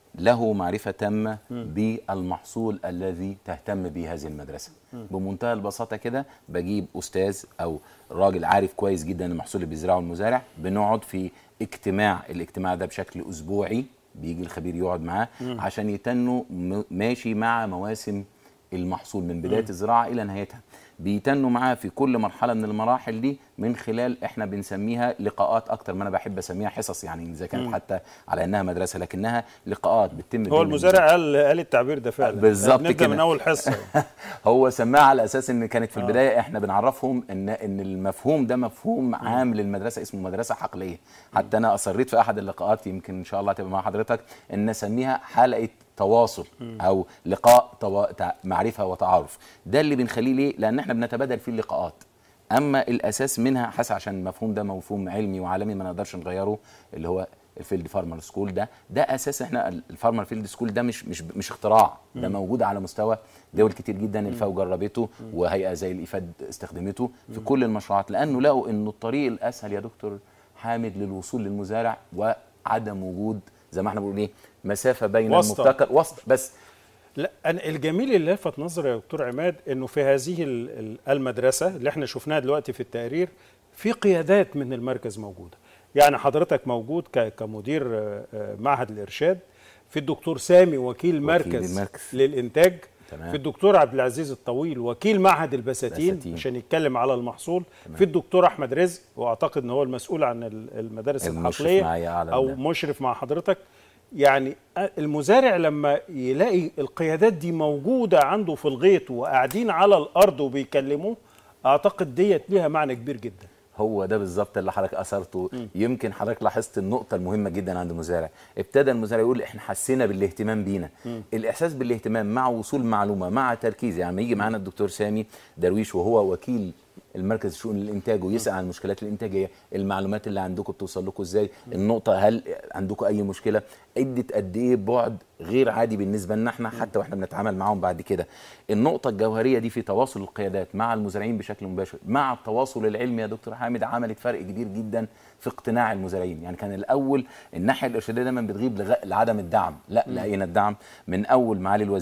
له معرفة تامة بالمحصول الذي تهتم به هذه المدرسة مم. بمنتهى البساطة كده بجيب أستاذ أو راجل عارف كويس جدا المحصول اللي بيزرعه المزارع بنقعد في اجتماع الاجتماع ده بشكل أسبوعي بيجي الخبير يقعد معاه مم. عشان يتنوا م- ماشي مع مواسم المحصول من بدايه مم. الزراعه الى نهايتها بيتنوا معاه في كل مرحله من المراحل دي من خلال احنا بنسميها لقاءات اكتر ما انا بحب اسميها حصص يعني اذا كانت مم. حتى على انها مدرسه لكنها لقاءات بتتم هو بين المزارع قال قال التعبير ده فعلا بالظبط نبدا كده من اول حصه هو سماها على اساس ان كانت في آه. البدايه احنا بنعرفهم ان ان المفهوم ده مفهوم عام للمدرسه اسمه مدرسه حقليه حتى انا اصريت في احد اللقاءات يمكن ان شاء الله تبقى مع حضرتك ان اسميها حلقه تواصل مم. او لقاء توا... تع- معرفه وتعارف ده اللي بنخليه ليه لان احنا بنتبادل فيه اللقاءات اما الاساس منها حس عشان المفهوم ده مفهوم علمي وعالمي ما نقدرش نغيره اللي هو الفيلد فارمر سكول ده ده اساس احنا الفارمر فيلد سكول ده مش مش مش اختراع ده مم. موجود على مستوى دول كتير جدا الفاو جربته وهيئه زي الافاد استخدمته في مم. كل المشروعات لانه لقوا انه الطريق الاسهل يا دكتور حامد للوصول للمزارع وعدم وجود زي ما احنا بنقول ايه مسافه بين واسطة. المبتكر وسط بس لا أنا الجميل اللي لفت نظري يا دكتور عماد انه في هذه ال- ال- المدرسه اللي احنا شفناها دلوقتي في التقرير في قيادات من المركز موجوده يعني حضرتك موجود ك- كمدير آه، آه، معهد الارشاد في الدكتور سامي وكيل مركز المركز. للانتاج تمام. في الدكتور عبد العزيز الطويل وكيل معهد البساتين بساتين. عشان يتكلم على المحصول في الدكتور احمد رزق واعتقد ان هو المسؤول عن ال- المدارس المشرف الحقليه معايا على او ده. مشرف مع حضرتك يعني المزارع لما يلاقي القيادات دي موجوده عنده في الغيط وقاعدين على الارض وبيكلموه اعتقد ديت ليها معنى كبير جدا هو ده بالظبط اللي حضرتك اثرته يمكن حضرتك لاحظت النقطه المهمه جدا عند المزارع ابتدى المزارع يقول احنا حسينا بالاهتمام بينا مم. الاحساس بالاهتمام مع وصول معلومه مع تركيز يعني لما يجي معانا الدكتور سامي درويش وهو وكيل المركز شؤون الانتاج ويسال عن المشكلات الانتاجيه المعلومات اللي عندكم بتوصل لكم ازاي النقطه هل عندكم اي مشكله ادت قد ايه بعد غير عادي بالنسبه لنا احنا حتى واحنا بنتعامل معاهم بعد كده النقطه الجوهريه دي في تواصل القيادات مع المزارعين بشكل مباشر مع التواصل العلمي يا دكتور حامد عملت فرق كبير جدا في اقتناع المزارعين يعني كان الاول الناحيه الارشاديه دايما بتغيب لغ- لعدم الدعم لا مم. لقينا الدعم من اول معالي الوزير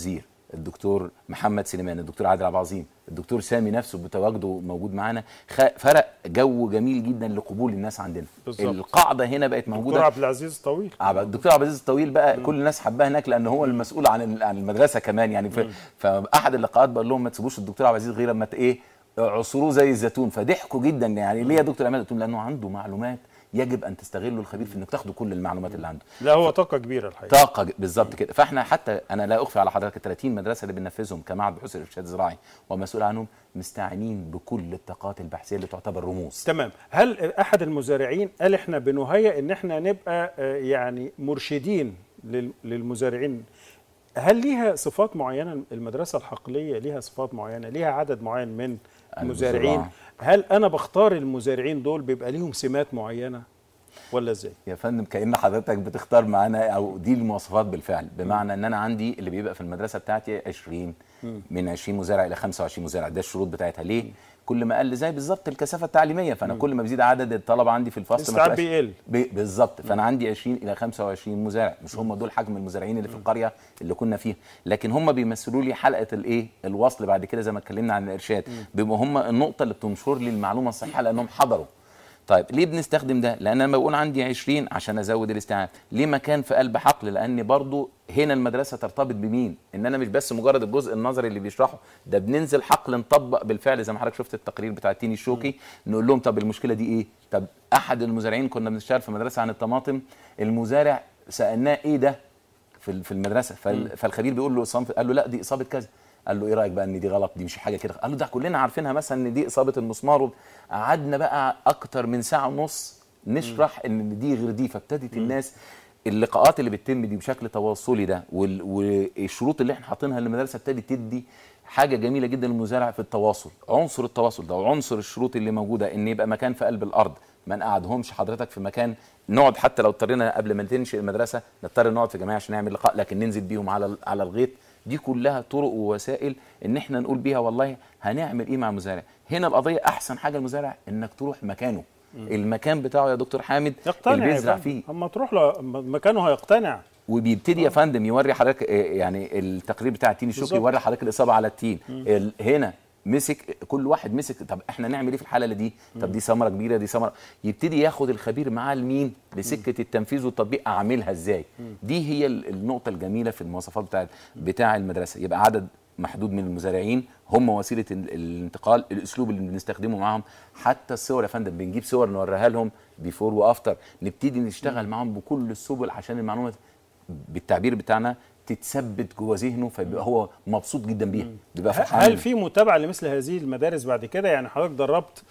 الدكتور محمد سليمان الدكتور عادل عبد العظيم الدكتور سامي نفسه بتواجده موجود معانا خ- فرق جو جميل جدا لقبول الناس عندنا بالظبط. القاعده هنا بقت دكتور موجوده عبد العزيز طويل عب- الدكتور عبد العزيز الطويل بقى كل الناس حباه هناك لان هو المسؤول عن ال- عن المدرسه كمان يعني ف- فاحد اللقاءات بقول لهم ما تسيبوش الدكتور عبد العزيز غير لما ت- ايه عصروه زي الزيتون فضحكوا جدا يعني ليه يا دكتور عماد قلت لهم لانه عنده معلومات يجب ان تستغلوا الخبير في انك تاخدوا كل المعلومات اللي عنده لا هو طاقه كبيره الحقيقه طاقه ج- بالظبط كده فاحنا حتى انا لا اخفي على حضرتك ال 30 مدرسه اللي بننفذهم كمعهد بحوث الارشاد الزراعي ومسؤول عنهم مستعينين بكل الطاقات البحثيه اللي تعتبر رموز تمام هل احد المزارعين قال احنا بنهيئ ان احنا نبقى آه، يعني مرشدين لل- للمزارعين هل ليها صفات معينه المدرسه الحقليه ليها صفات معينه ليها عدد معين من المزارعين المزارعين. هل انا بختار المزارعين دول بيبقى ليهم سمات معينه ولا ازاي يا فندم كأن حضرتك بتختار معانا او دي المواصفات بالفعل بمعنى ان انا عندي اللي بيبقى في المدرسه بتاعتي 20 مم. من 20 مزارع الى 25 مزارع ده الشروط بتاعتها ليه كل ما قل زي بالظبط الكثافه التعليميه فانا كل ما بيزيد عدد الطلبه عندي في الفصل ما الاستيعاب تبقاش- بيقل. بي- بالظبط فانا عندي 20 الى 25 مزارع مش هم دول حجم المزارعين اللي في القريه اللي كنا فيها لكن هم بيمثلوا لي حلقه الايه الوصل بعد كده زي ما اتكلمنا عن الارشاد بيبقوا هم النقطه اللي بتنشر لي المعلومه الصحيحه لانهم حضروا طيب ليه بنستخدم ده؟ لان لما بقول عندي 20 عشان ازود الاستيعاب، ليه مكان في قلب حقل؟ لان برضو هنا المدرسه ترتبط بمين؟ ان انا مش بس مجرد الجزء النظري اللي بيشرحه، ده بننزل حقل نطبق بالفعل زي ما حضرتك شفت التقرير بتاع التيني الشوكي نقول لهم طب المشكله دي ايه؟ طب احد المزارعين كنا بنشتغل في مدرسه عن الطماطم المزارع سالناه ايه ده؟ في ال- في المدرسه فال- فالخبير بيقول له صنف قال له لا دي اصابه كذا قال له ايه رايك بقى ان دي غلط دي مش حاجه كده قال له ده كلنا عارفينها مثلا ان دي اصابه المسمار وب- قعدنا بقى اكتر من ساعه ونص نشرح ان دي غير دي فابتدت الناس اللقاءات اللي بتتم دي بشكل تواصلي ده وال- والشروط اللي احنا حاطينها للمدرسه ابتدت تدي حاجه جميله جدا للمزارع في التواصل عنصر التواصل ده وعنصر الشروط اللي موجوده ان يبقى مكان في قلب الارض ما نقعدهمش حضرتك في مكان نقعد حتى لو اضطرينا قبل ما تنشئ المدرسه نضطر نقعد في جماعه عشان نعمل لقاء لكن ننزل بيهم على على الغيط دي كلها طرق ووسائل ان احنا نقول بيها والله هنعمل ايه مع المزارع هنا القضيه احسن حاجه المزارع انك تروح مكانه المكان بتاعه يا دكتور حامد يقتنع اللي يا بيزرع فندم. فيه اما تروح له مكانه هيقتنع وبيبتدي يا فندم يوري حضرتك آه، يعني التقرير بتاع التين الشوكي بالظبط. يوري حضرتك الاصابه على التين مم. ال- هنا مسك كل واحد مسك طب احنا نعمل ايه في الحاله اللي دي طب دي ثمره كبيره دي ثمره يبتدي ياخد الخبير معاه لمين لسكه التنفيذ والتطبيق اعملها ازاي دي هي ال- النقطه الجميله في المواصفات بتاع بتاع المدرسه يبقى عدد محدود من المزارعين هم وسيله ال- الانتقال الاسلوب اللي بنستخدمه معاهم حتى الصور يا فندم بنجيب صور نوريها لهم بيفور وافتر نبتدي نشتغل معاهم بكل السبل عشان المعلومه بالتعبير بتاعنا تتثبت جوه ذهنه فبيبقى هو مبسوط جدا بيها بيبقى فرحان هل منها. في متابعه لمثل هذه المدارس بعد كده يعني حضرتك دربت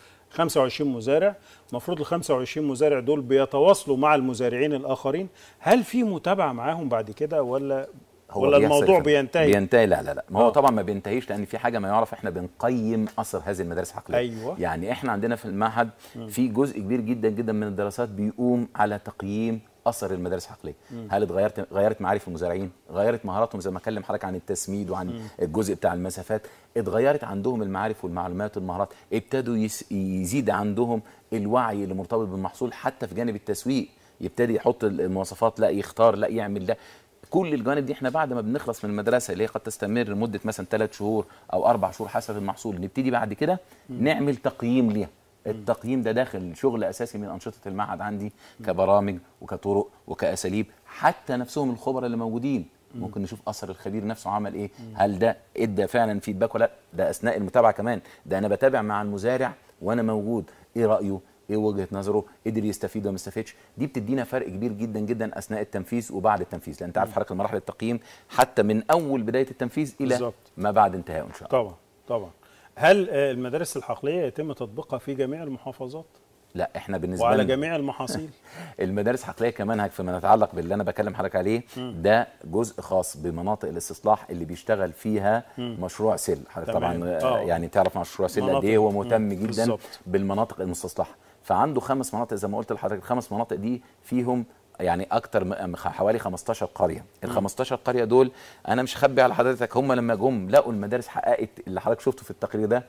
25 مزارع المفروض ال 25 مزارع دول بيتواصلوا مع المزارعين الاخرين هل في متابعه معاهم بعد كده ولا هو ولا بيحصل الموضوع يا فندم. بينتهي بينتهي لا لا لا ما هو آه. طبعا ما بينتهيش لان في حاجه ما يعرف احنا بنقيم اثر هذه المدارس العقليه أيوة. يعني احنا عندنا في المعهد في جزء كبير جدا جدا من الدراسات بيقوم على تقييم اثر المدارس العقليه مم. هل اتغيرت غيرت معارف المزارعين غيرت مهاراتهم زي ما اتكلم حضرتك عن التسميد وعن مم. الجزء بتاع المسافات اتغيرت عندهم المعارف والمعلومات والمهارات ابتدوا يس- يزيد عندهم الوعي اللي مرتبط بالمحصول حتى في جانب التسويق يبتدي يحط المواصفات لا يختار لا يعمل ده كل الجوانب دي احنا بعد ما بنخلص من المدرسه اللي هي قد تستمر لمده مثلا ثلاث شهور او اربع شهور حسب المحصول نبتدي بعد كده مم. نعمل تقييم ليها التقييم ده داخل شغل اساسي من انشطه المعهد عندي كبرامج وكطرق وكاساليب حتى نفسهم الخبراء اللي موجودين ممكن نشوف اثر الخبير نفسه عمل ايه هل ده ادى فعلا فيدباك ولا لأ؟ ده اثناء المتابعه كمان ده انا بتابع مع المزارع وانا موجود ايه رايه ايه وجهه نظره قدر يستفيد ولا ما استفادش دي بتدينا فرق كبير جدا جدا اثناء التنفيذ وبعد التنفيذ لان انت عارف حضرتك المراحل التقييم حتى من اول بدايه التنفيذ الى بالظبط. ما بعد انتهائه ان شاء الله طبعا طبعا هل آه، المدارس الحقليه يتم تطبيقها في جميع المحافظات لا احنا بالنسبه وعلى لنا جميع المحاصيل المدارس العقليه كمنهج فيما يتعلق باللي انا بكلم حضرتك عليه مم. ده جزء خاص بمناطق الاستصلاح اللي بيشتغل فيها مم. مشروع سيل حضرتك تمام. طبعا آه. آه. يعني تعرف مشروع سيل قد مناطق. ايه هو مم. مهتم جدا بالظبط. بالمناطق المستصلحه فعنده خمس مناطق زي ما قلت لحضرتك الخمس مناطق دي فيهم يعني اكتر من حوالي 15 قريه ال 15 قريه دول انا مش هخبي على حضرتك هم لما جم لقوا المدارس حققت اللي حضرتك شفته في التقرير ده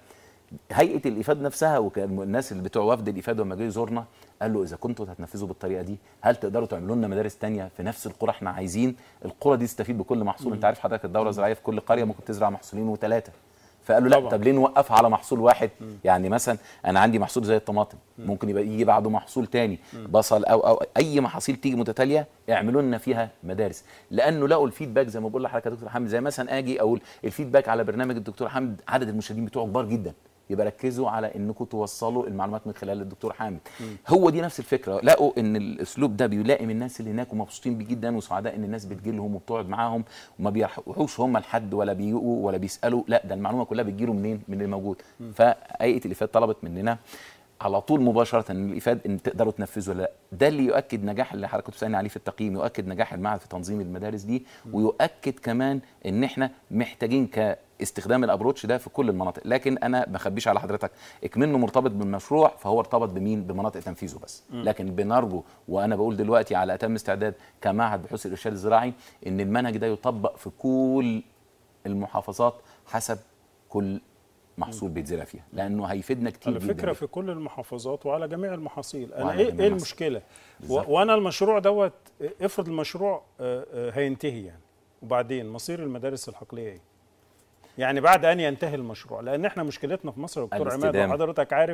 هيئه الافاد نفسها وكان الناس اللي بتوع وفد الافاد لما جه يزورنا قال له اذا كنتوا هتنفذوا بالطريقه دي هل تقدروا تعملوا لنا مدارس تانية في نفس القرى احنا عايزين القرى دي تستفيد بكل محصول انت عارف حضرتك الدوره الزراعيه في كل قريه ممكن تزرع محصولين وثلاثه فقالوا لا طبعاً. طب ليه نوقفها على محصول واحد يعني مثلا انا عندي محصول زي الطماطم ممكن يبقى يجي بعده محصول تاني بصل او او اي محاصيل تيجي متتاليه اعملوا لنا فيها مدارس لانه لقوا الفيدباك زي ما بقول لحضرتك يا دكتور حامد زي مثلا اجي اقول الفيدباك على برنامج الدكتور حامد عدد المشاهدين بتوعه كبار جدا يبقى ركزوا على انكم توصلوا المعلومات من خلال الدكتور حامد هو دي نفس الفكره لقوا ان الاسلوب ده بيلائم الناس اللي هناك ومبسوطين بيه جدا وسعداء ان الناس بتجي لهم وبتقعد معاهم وما بيروحوش هم لحد ولا بيجوا ولا بيسالوا لا ده المعلومه كلها بتجيله منين من اللي موجود فهيئه الافاد طلبت مننا على طول مباشره ان الافاد ان تقدروا تنفذوا ولا لا ده اللي يؤكد نجاح اللي حضرتك بتسالني عليه في التقييم يؤكد نجاح المعهد في تنظيم المدارس دي ويؤكد كمان ان احنا محتاجين كاستخدام الابروتش ده في كل المناطق لكن انا ما اخبيش على حضرتك اكمنه مرتبط بالمشروع فهو ارتبط بمين بمناطق تنفيذه بس مم. لكن بنرجو وانا بقول دلوقتي على اتم استعداد كمعهد بحوث الارشاد الزراعي ان المنهج ده يطبق في كل المحافظات حسب كل محصول بيتزرع فيها لانه هيفيدنا كتير على جدا فكره في كل المحافظات وعلى جميع المحاصيل انا وعلى ايه جميع ايه المحاصيل. المشكله و- بالظبط. وانا المشروع دوت افرض المشروع آه، آه، هينتهي يعني وبعدين مصير المدارس الحقليه ايه يعني بعد ان ينتهي المشروع لان احنا مشكلتنا في مصر يا دكتور عماد الاستدامة. وحضرتك عارف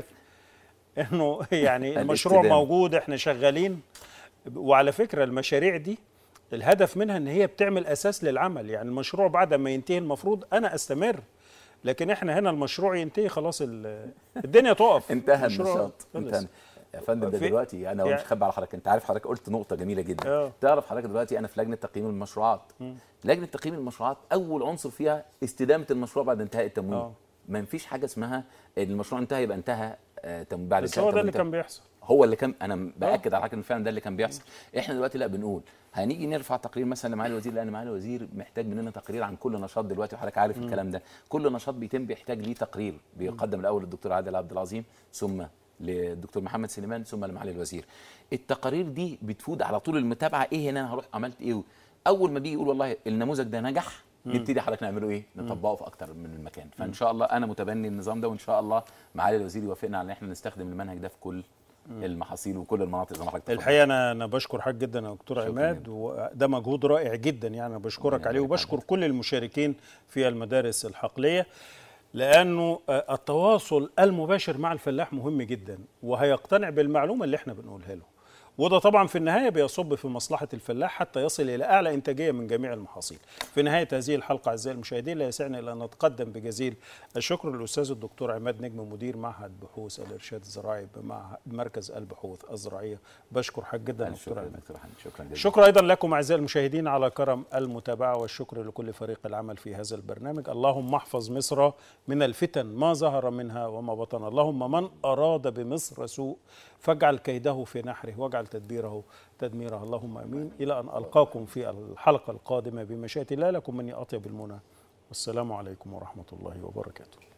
انه يعني المشروع الاستدامة. موجود احنا شغالين وعلى فكره المشاريع دي الهدف منها ان هي بتعمل اساس للعمل يعني المشروع بعد ما ينتهي المفروض انا استمر لكن احنا هنا المشروع ينتهي خلاص ال- الدنيا تقف انتهى المشروع النشاط خلص. انتهى يا فندم ده في- دلوقتي انا يعني- مش خبي على حضرتك انت عارف حضرتك قلت نقطه جميله جدا اه. تعرف حضرتك دلوقتي انا في لجنه تقييم المشروعات مم. لجنه تقييم المشروعات اول عنصر فيها استدامه المشروع بعد انتهاء التمويل اه. ما فيش حاجه اسمها إن المشروع انتهى يبقى انتهى آه، تم- بعد بس انتهاء هو ده اللي التمويل كان بيحصل هو اللي كان انا باكد على حضرتك ان فعلا ده اللي كان بيحصل احنا دلوقتي لا بنقول هنيجي نرفع تقرير مثلا لمعالي الوزير لان معالي الوزير محتاج مننا تقرير عن كل نشاط دلوقتي وحضرتك عارف مم. الكلام ده كل نشاط بيتم بيحتاج ليه تقرير بيقدم الاول للدكتور عادل عبد العظيم ثم للدكتور محمد سليمان ثم لمعالي الوزير التقارير دي بتفود على طول المتابعه ايه هنا انا هروح عملت ايه اول ما بيجي يقول والله النموذج ده نجح مم. نبتدي حضرتك نعمله ايه مم. نطبقه في اكتر من المكان فان شاء الله انا متبني النظام ده وان شاء الله معالي الوزير يوافقنا على ان احنا نستخدم المنهج ده في كل مم. المحاصيل وكل المناطق زي ما حضرتك تفضلت. الحقيقه انا انا بشكر حضرتك جدا يا دكتور شكراً عماد وده مجهود رائع جدا يعني انا بشكرك عليه وبشكر كل المشاركين في المدارس الحقليه لانه آه، التواصل المباشر مع الفلاح مهم جدا وهيقتنع بالمعلومه اللي احنا بنقولها له وده طبعا في النهايه بيصب في مصلحه الفلاح حتى يصل الى اعلى انتاجيه من جميع المحاصيل. في نهايه هذه الحلقه اعزائي المشاهدين لا يسعني الا ان نتقدم بجزيل الشكر للاستاذ الدكتور عماد نجم مدير معهد بحوث الارشاد الزراعي بمع- بمركز البحوث الزراعيه. بشكر حضرتك جدا يا دكتور شكرا عماد. دكتور حمد شكرا جزيلا شكرا ايضا لكم اعزائي المشاهدين على كرم المتابعه والشكر لكل فريق العمل في هذا البرنامج اللهم احفظ مصر من الفتن ما ظهر منها وما بطن اللهم من اراد بمصر سوء فاجعل كيده في نحره واجعل تدبيره تدميره اللهم امين الى ان القاكم في الحلقه القادمه بمشيئه الله لكم مني اطيب المنى والسلام عليكم ورحمه الله وبركاته